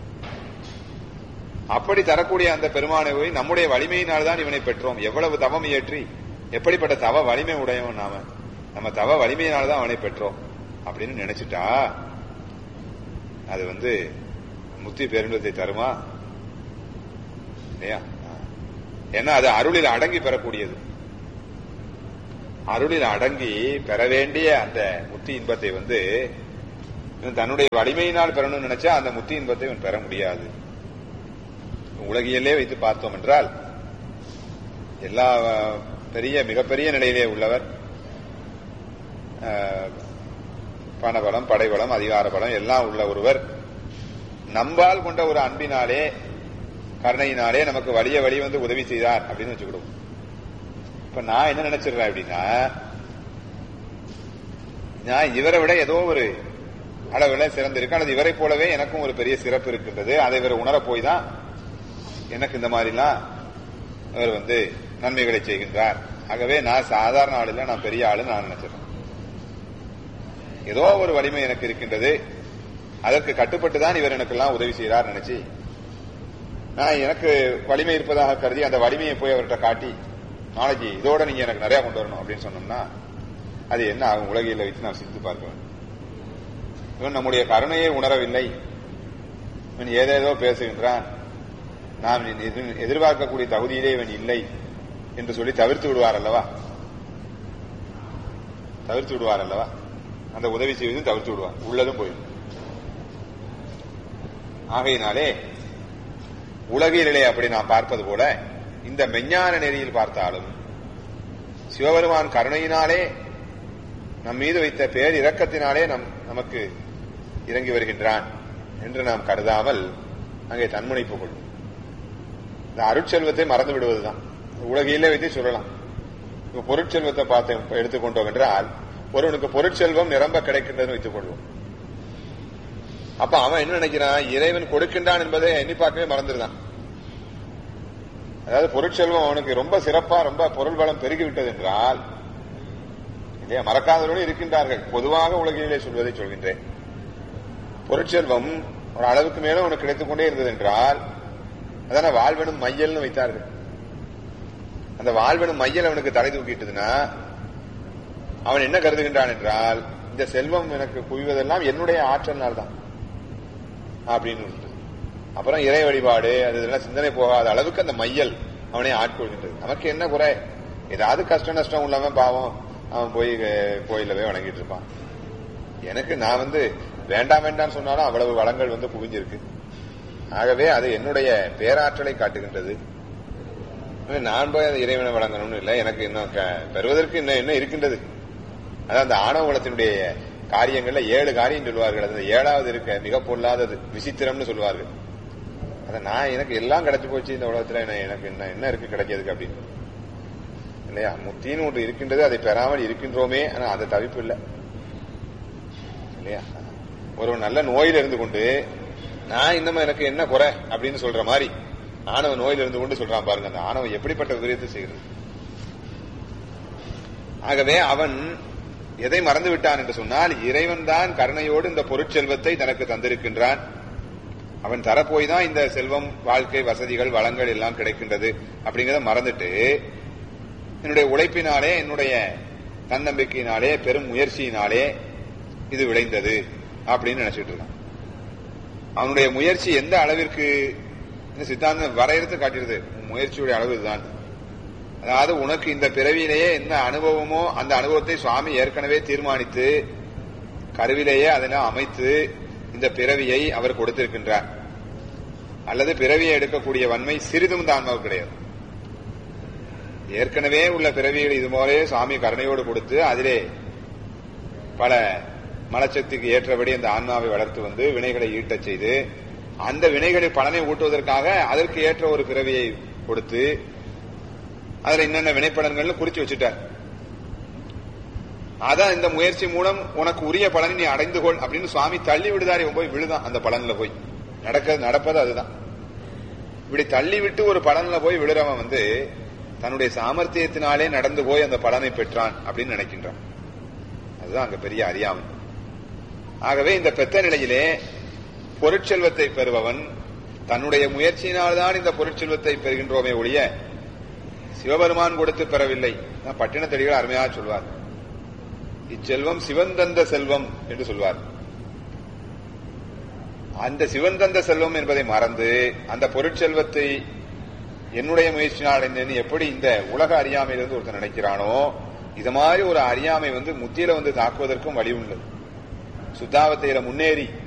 அப்படி தரக்கூடிய அந்த பெருமானை போய் நம்முடைய வலிமையினால் தான் இவனை பெற்றோம் எவ்வளவு தவம் இயற்றி எப்படிப்பட்ட தவ வலிமை உடையவன் நாம நம்ம தவ வலிமையினால் தான் அவனை பெற்றோம் அப்படின்னு நினைச்சிட்டா அது வந்து முத்தி பேரின்பத்தை தருமா இல்லையா ஏன்னா அது அருளில் அடங்கி பெறக்கூடியது அருளில் அடங்கி பெற வேண்டிய அந்த முத்தி இன்பத்தை வந்து இவன் தன்னுடைய வலிமையினால் பெறணும்னு நினைச்சா அந்த முத்தி இன்பத்தை இவன் பெற முடியாது உலகியலே வைத்து பார்த்தோம் என்றால் எல்லா அஹ், பெரிய மிகப்பெரிய நிலையிலே உள்ளவர் அஹ், பணபலம் படைபலம் அதிகார பலம் எல்லாம் உள்ள ஒருவர் நம்பால் கொண்ட ஒரு அன்பினாலே கருணையினாலே நமக்கு வலிய வழி வந்து உதவி செய்தார் அப்படின்னு வச்சுக்கிடுவோம் இப்ப நான் என்ன நினைச்சிடுறேன் அப்படின்னா நான் இவரை விட ஏதோ ஒரு அளவுல சிறந்திருக்கு அல்லது இவரை போலவே எனக்கும் ஒரு பெரிய சிறப்பு இருக்கின்றது அதை இவர் உணர போய் தான் எனக்கு இந்த மாதிரிலாம் இவர் வந்து நன்மைகளை செய்கின்றார் ஆகவே நான் சாதாரண ஆள் இல்ல நான் பெரிய ஆளு நான் நினைச்சிடறேன் ஏதோ ஒரு வலிமை எனக்கு இருக்கின்றது அதற்கு கட்டுப்பட்டு தான் இவர் எனக்கெல்லாம் உதவி செய்கிறார் நினைச்சு நான் எனக்கு வலிமை இருப்பதாக கருதி அந்த வலிமையை போய் அவர்கிட்ட காட்டி நாளைக்கு இதோட நீங்க எனக்கு நிறைய கொண்டு வரணும் அப்படின்னு சொன்னோம்னா அது என்ன ஆகும் உலகில வைத்து நான் சிந்தித்து பார்க்க வேண்டும் இவன் நம்முடைய கருணையை உணரவில்லை இவன் ஏதேதோ பேசுகின்றான் நாம் எதிர்- எதிர்பார்க்கக்கூடிய தகுதியிலே இவன் இல்லை என்று சொல்லி தவிர்த்து விடுவார் அல்லவா தவிர்த்து விடுவார் அல்லவா அந்த உதவி செய்வதும் தவிர்த்து விடுவார் உள்ளதும் போயிடும் ஆகையினாலே உலகிலே அப்படி நாம் பார்ப்பது போல இந்த மெஞ்ஞான நெறியில் பார்த்தாலும் சிவபெருமான் கருணையினாலே நம் மீது வைத்த பேர் இரக்கத்தினாலே நம் நமக்கு இறங்கி வருகின்றான் என்று நாம் கருதாமல் அங்கே தன்முனைப்பு கொள்ளும் இந்த அருட்செல்வத்தை மறந்து விடுவதுதான் உலகிலே வைத்து சொல்லலாம் இப்ப பொருட்செல்வத்தை பார்த்து இப்ப எடுத்துக்கொண்டோம் என்றால் ஒருவனுக்கு பொருட்செல்வம் நிரம்ப கிடைக்கின்றதுன்னு வைத்துக் கொள்வோம் அப்ப அவன் என்ன நினைக்கிறான் இறைவன் கொடுக்கின்றான் என்பதை எண்ணி பார்க்கவே மறந்துருதான் அதாவது பொருட்செல்வம் அவனுக்கு ரொம்ப சிறப்பா ரொம்ப பொருள் பலம் பெருகிவிட்டது என்றால் இல்லையா மறக்காதவர்களும் இருக்கின்றார்கள் பொதுவாக உலகிலே சொல்வதை சொல்கின்றேன் பொருட்செல்வம் ஒரு அளவுக்கு மேல உனக்கு கிடைத்துக் கொண்டே இருந்தது என்றால் அதான வாழ்வெனும் மையல்னு வைத்தார்கள் அந்த வாழ்வெனும் மையல் அவனுக்கு தலை தூக்கிட்டதுன்னா அவன் என்ன கருதுகின்றான் என்றால் இந்த செல்வம் எனக்கு குவிவதெல்லாம் என்னுடைய ஆற்றல்னால் தான் அப்படின்னு சொல்லிட்டு. அப்புறம் இறை வழிபாடு அது இதெல்லாம் சிந்தனை போகாத அளவுக்கு அந்த மையல் அவனை ஆட்கொள்கின்றது நமக்கு என்ன குறை ஏதாவது கஷ்ட நஷ்டம் உள்ளவன் பாவம் அவன் போய் அஹ், கோயில்ல போய் வணங்கிட்டு இருப்பான் எனக்கு நான் வந்து வேண்டாம் வேண்டாம்னு சொன்னாலும் அவ்வளவு வளங்கள் வந்து குவிஞ்சிருக்கு ஆகவே அது என்னுடைய பேராற்றலை காட்டுகின்றது நான் போய் அந்த இறைவனை வழங்கணும்னு இல்லை எனக்கு இன்னும் க- பெறுவதற்கு இன்னும் என்ன இருக்கின்றது அதான் அந்த ஆணவ குலத்தினுடைய காரியங்கள்ல ஏழு காரியம் சொல்வார்கள் அது ஏழாவது இருக்க மிக பொல்லாதது விசித்திரம்னு சொல்வார்கள் அத நான் எனக்கு எல்லாம் கிடைச்சு போச்சு இந்த உலகத்துல என்ன- எனக்கு என்ன என்ன இருக்கு கிடைக்கிறதுக்கு அப்படின்னு இல்லையா முத்தின்னு ஒன்று இருக்கின்றது அதை பெறாமல் இருக்கின்றோமே ஆனா அந்த தவிப்பு இல்லை இல்லையா ஒரு நல்ல நோயில இருந்து கொண்டு நான் இன்னமும் எனக்கு என்ன குறை அப்படின்னு சொல்ற மாதிரி ஆணவ நோயில இருந்து கொண்டு சொல்றான் பாருங்க அந்த ஆணவம் எப்படிப்பட்ட விபரீதத்தை செய்கிறது ஆகவே அவன் எதை மறந்து விட்டான் என்று சொன்னால் இறைவன் தான் கருணையோடு இந்த பொருட்செல்வத்தை தனக்கு தந்திருக்கின்றான் அவன் தரப்போய் தான் இந்த செல்வம் வாழ்க்கை வசதிகள் வளங்கள் எல்லாம் கிடைக்கின்றது அப்படிங்கறத மறந்துட்டு என்னுடைய உழைப்பினாலே என்னுடைய தன்னம்பிக்கையினாலே பெரும் முயற்சியினாலே இது விளைந்தது அப்படின்னு நினைச்சிட்டு இருக்கான் அவனுடைய முயற்சி எந்த அளவிற்கு இந்த சித்தாந்தம் வரையறுத்து காட்டுகிறது உன் முயற்சியுடைய அளவு இதுதான் அதாவது உனக்கு இந்த பிறவியிலேயே என்ன அனுபவமோ அந்த அனுபவத்தை சுவாமி ஏற்கனவே தீர்மானித்து கருவிலேயே அதெல்லாம் அமைத்து இந்த பிறவியை அவர் கொடுத்திருக்கின்றார் அல்லது பிறவியை எடுக்கக்கூடிய வன்மை சிறிதும் தான்மாவுக்கு கிடையாது ஏற்கனவே உள்ள பிறவிகள் இது போலே சுவாமி கருணையோடு கொடுத்து அதிலே பல மலச்சக்திக்கு ஏற்றபடி அந்த ஆன்மாவை வளர்த்து வந்து வினைகளை ஈட்டச் செய்து அந்த வினைகளின் பலனை ஊட்டுவதற்காக அதற்கு ஏற்ற ஒரு பிறவியை கொடுத்து அதுல என்னென்ன வினைப்பலன்கள்னு குறிச்சு வச்சுட்டார் அதான் இந்த முயற்சி மூலம் உனக்கு உரிய பலனை நீ அடைந்து கொள் அப்படின்னு சுவாமி தள்ளி விடுதாரி போய் விழுதான் அந்த பலன்ல போய் நடக்க நடப்பது அதுதான் இப்படி தள்ளி விட்டு ஒரு பலன்ல போய் விழுறவன் வந்து தன்னுடைய சாமர்த்தியத்தினாலே நடந்து போய் அந்த பலனை பெற்றான் அப்படின்னு நினைக்கின்றான் அதுதான் அங்க பெரிய அறியாமை ஆகவே இந்த பெத்த நிலையிலே பொருட்செல்வத்தை பெறுபவன் தன்னுடைய முயற்சியினால்தான் இந்த பொருட்செல்வத்தை பெறுகின்றோமே ஒழிய சிவபெருமான் கொடுத்து பெறவில்லை நான் பட்டினத்தடிகள் அருமையாக சொல்வார் இச்செல்வம் சிவன் தந்த செல்வம் என்று சொல்வார் அந்த சிவன் தந்த செல்வம் என்பதை மறந்து அந்த பொருட்செல்வத்தை என்னுடைய முயற்சினால் அடைந்தேன்னு எப்படி இந்த உலக அறியாமையிலிருந்து ஒருத்தன் நினைக்கிறானோ இது மாதிரி ஒரு அறியாமை வந்து முத்தியில வந்து தாக்குவதற்கும் வழி உள்ளது சுத்தாவத்தையில முன்னேறி